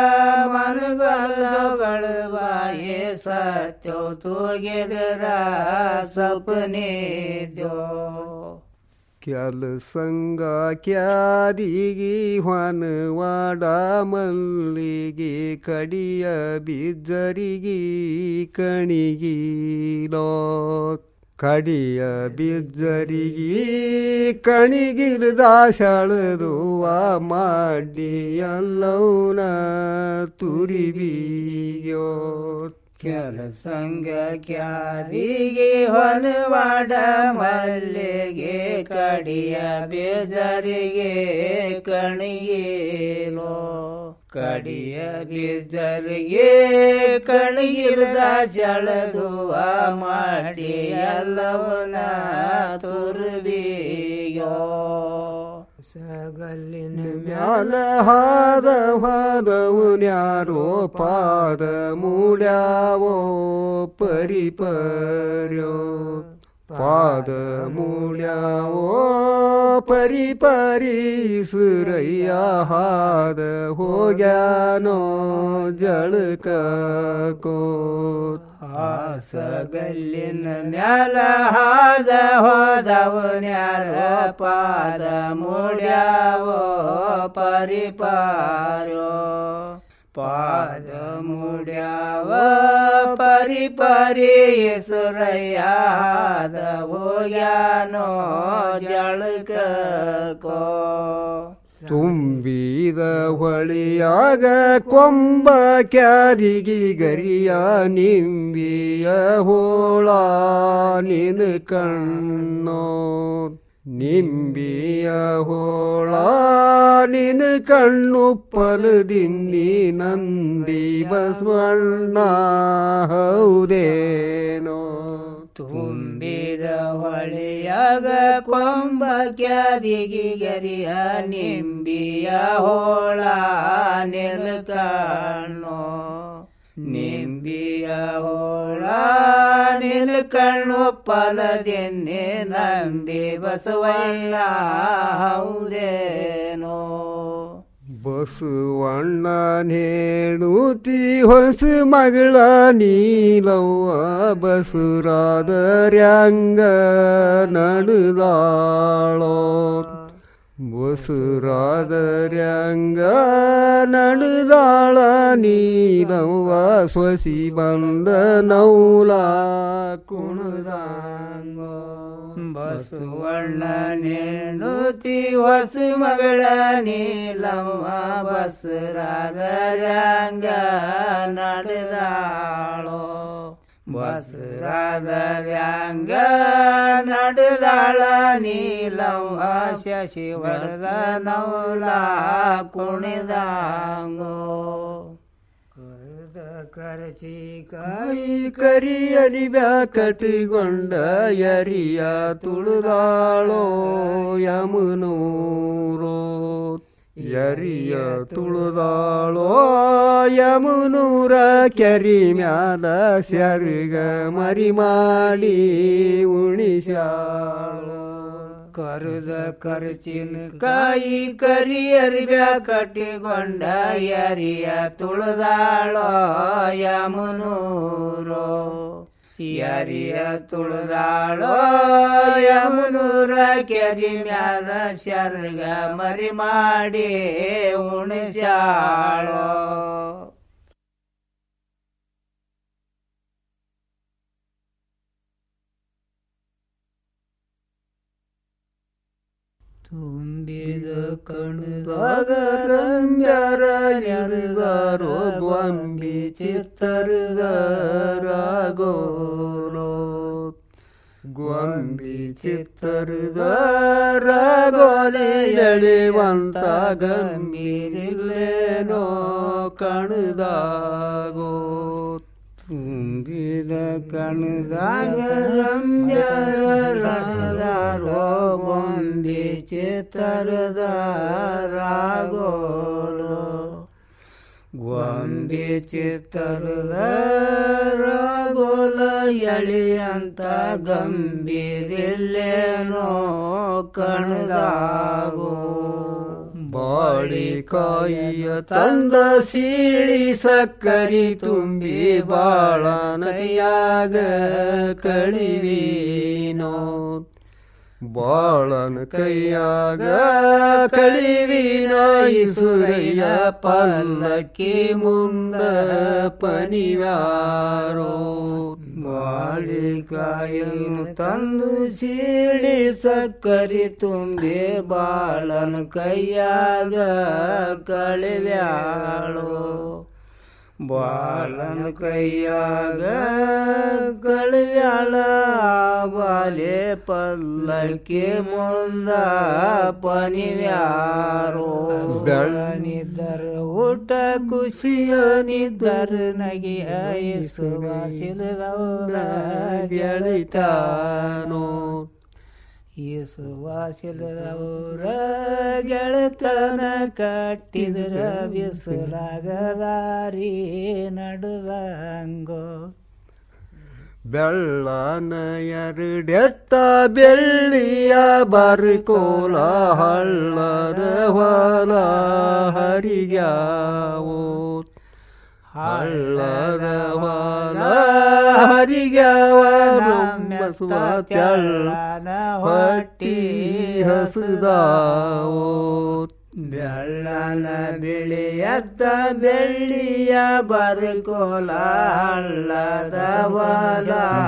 ಮನಗಳ ಬಾಯಿ ಸತ್ಯೋ ತೂಗಿದ್ರ ಸಪನಿದ್ಯೋ
ಕೆಲಸಂಗ ಕ್ಯಾದಿಗಿ ಹೊನವಾಡ ಮಲ್ಲಿಗೆ ಕಡಿಯ ಬಿಜ್ಜರಿಗಿ ಕಣಿಗಿಲೋ ಕಡಿಯ ಬಿದ್ದರಿಗಿ ಕಣಿಗಿರ್ದ ಸೆಳೆದುವ ಮಾಡಿ ಎಲ್ಲವನ ತುರಿಬಿಯೋ
ಕೆಲಸಂಗ ಕ್ಯಾರಿಗೆ ಹೊಲವಾಡ ಮಲ್ಲಿಗೆ ಕಡಿಯ ಬೇಜರಿಗೆ ಕಣಿಯೇಲೋ ಕಡಿಯ ಬೇಜರಿಗೆ ಕಣಿಗಿಲ್ದ ಜಳದುವ ಮಾಡಿ ಎಲ್ಲವನ ತುರ್ಬಿಯೋ ಸಗಲ್ಲಿನ
ಮ್ಯಾಲ ಹಾದ ಹಾದವುನ್ಯಾರೋ ಪಾದ ಮೂಡ್ಯಾವೋ ಪರಿಪರ್ಯೋ ಪಾದ ಮೂಡ್ಯಾವೋ ಪರಿಪರಿ ಸುರಯ್ಯ ಹಾದ ಹೋಗ್ಯಾನೋ ಜಳಕ ಕೋತ್
ಸಗಲ್ಲಿನ ಮ್ಯಾಲ ಹಾದ ಹೋದವನ್ಯಾರ ಪಾದ ಮುಡ್ಯಾವೋ ಪರಿಪಾರೋ ಪಾದ ಮುಡ್ಯಾವ ಪರಿಪರಿ ಸುರಯ್ಯಾದ ಹೋಗ್ಯಾನೋ ಜಳಕ ಕೋ
ತುಂಬಿದ ಹೊಳಿಯಾಗ ಕೊಂಬ ಕ್ಯಾದಿಗಿ ಗರಿಯ ನಿಂಬಿಯ ಹೋಳ ನಿನ ಕಣ್ಣೋ ನಿಂಬಿಯ ಹೋಳ ನಿನ ಕಣ್ಣು ಪಲದಿನ್ನಿ ನಂದಿ ಬಸವಣ್ಣ ಹೌದೇನೋ
ತುಂಬಿದ ಹೊಳೆಯಾಗ ಕೊಂಬ ಕ್ಯಾದಿಗಿ ಗರಿಯ ನಿಂಬಿಯ ಹೋಳ ನಿಲ್ಕಣ್ಣೋ ನಿಂಬಿಯ ಹೋಳ ನಿಲ್ಕಣ್ಣು ಫಲದೆನ್ನೆ ನಂಬಿ ಬಸವಣ್ಣ ಹೌದೇನೋ
ಬಸವಣ್ಣ ನೇಣುತಿ ಹೊಸ ಮಗಳ ನೀಲವ್ವ ಬಸುರಾದರ್ಯಾಂಗ ನಡುದಾಳೋ ಬಸುರಾದರ್ಯಾಂಗ ನಡುದಾಳ ನೀಲವ್ವ ಸ್ವಸಿ ಬಂದ ನೌಲ ಕುಣದಾಂಗೋ
ಬಸವಣ್ಣ ನೇಣುತಿ ಹೊಸ ಮಗಳ ನೀಲಮ್ಮ ಬಸರಾದರ್ಯಾಂಗ ನಡೆದಾಳೋ ಬಸರಾದರ್ಯಾಂಗ ನಡೆದಾಳ ನೀಲಮ್ಮ ಶಶಿ ಹೊಡೆದ ನೌಲ ಕುಣಿದಾಂಗೋ ಕರಚಿ
ಕಾಯಿ ಕರಿಯಲಿ ಬ್ಯಾಕಟಿಗೊಂಡ ಯರಿಯ ತುಳುದಾಳೋ ಯಮುನೂರೋ ಯರಿಯ ತುಳುದಾಳೋ ಯಮುನೂರ ಕೆರಿ ಮ್ಯಾಲ ಸೆರ್ಗ ಮರಿ ಮಾಡಿ ಉಣಿಸ್ಯಾಳೋ
ಕರುದ ಕರ್ಚಿನ ಕಾಯಿ ಕರಿಯರಿಬ್ಯಾ ಕಟ್ಟಿಕೊಂಡ ಯರಿಯ ತುಳಿದಾಳೋ ಯಮುನೂರೋ ಯರಿಯ ತುಳಿದಾಳೋ ಯಮುನೂರ ಕೆರಿ ಮ್ಯಾಲ ಶರ್ಗ ಮರಿ ಮಾಡಿ ಉಣಿಸ್ಯಾಳೋ ತುಂಬಿದ ಕಣದಾಗ ರಂಬ್ಯಾರ ಎರುಗಾರೋ ಗೊಂಬಿ ಚಿತ್ತರದ ರಾಗೋಲೋ ಗೊಂಬಿ ಚಿತ್ತರದ ರಾಗೋಲೆ ಎಳೆವಂತ ಗಂಭೀರಿಲ್ಲೇನೋ ಕಣದಾಗೋ ತುಂಬಿದ ಕಣದಾಗ ರಂಜಾರೋ ಗೊಂಬಿ ಚಿತ್ತರದ ರಾಗೋಲು ಗೊಂಬಿ ಚಿತ್ತರದ ರಾಗೋಲ ಎಳೆಯಂತ ಗಂಭೀರಿಲ್ಲೇನೋ ಕಣದಾಗೋ ಬಾಳಿ ಕಾಯಿಯ ತಂದ ಸೀಳಿ ಸಕ್ಕರಿ ತುಂಬಿ ಬಾಳನಯ್ಯಾಗ ಕಳಿವೀನೋ ಬಾಳನ ಕೈಯಾಗ ಕಳಿವೀನೋ ಸುರಯ್ಯ ಪಲ್ಲಕ್ಕಿ ಮುಂದ ಪನಿವಾರೋ ಬಾಳ ಬಾಳಿಕಾಯನ್ನು ತಂದು ಸೀಳಿ ಸಕ್ಕರಿ ತುಂಬಿ ಬಾಳನ ಕೈಯಾಗ ಕಳಿವ್ಯಾಳು ಬಾಳನ ಕೈಯಾಗ ಕಳಿವ್ಯಾಳ ಬಾಲೆ ಪಲ್ಲಕ್ಕಿ ಮುಂದ ಪನಿವ್ಯಾರೋ ಬೆಳನಿದ್ದರ ಊಟ ಖುಷಿಯನಿದ್ದರ ನಗಿ ಐಸುವ ಸಿಲಗೌರ ಗೆಳಿತಾನೋ ಯೇಸುವಾಸಿಲವರ ಗೆಳತನ ಕಟ್ಟಿದ್ರ ಬಿಸಿಲಾಗದಾರಿ ನಡುದಂಗೋ ಬೆಳ್ಳನ ಎರಡೆತ್ತ ಬೆಳ್ಳಿಯ ಬರ್ಕೋಲ ಹಳ್ಳದ ಹೊಲ ಹರಿಗ್ಯಾವೋ ಹಳ್ಳದ ಹೊಲ ಹರಿಗ್ಯಾವ ನಮ್ಮಸುವ ತೆಳ್ಳನ ಹೊಟ್ಟಿ ಹಸುದಾವೋ ಬೆಳ್ಳನ ಬಿಳಿಯತ್ತ ಬೆಳ್ಳಿಯ ಬರ್ಕೋಲ ಹಳ್ಳದ ಹೊಲ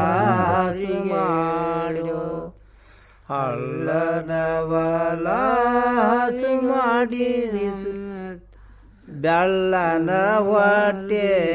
ಮಾಡು ಹಳ್ಳದ ಹೊಲ ಹಸು ಮಾಡಿ ಬೆಳ್ಳನ ಹೊಟ್ಟೆ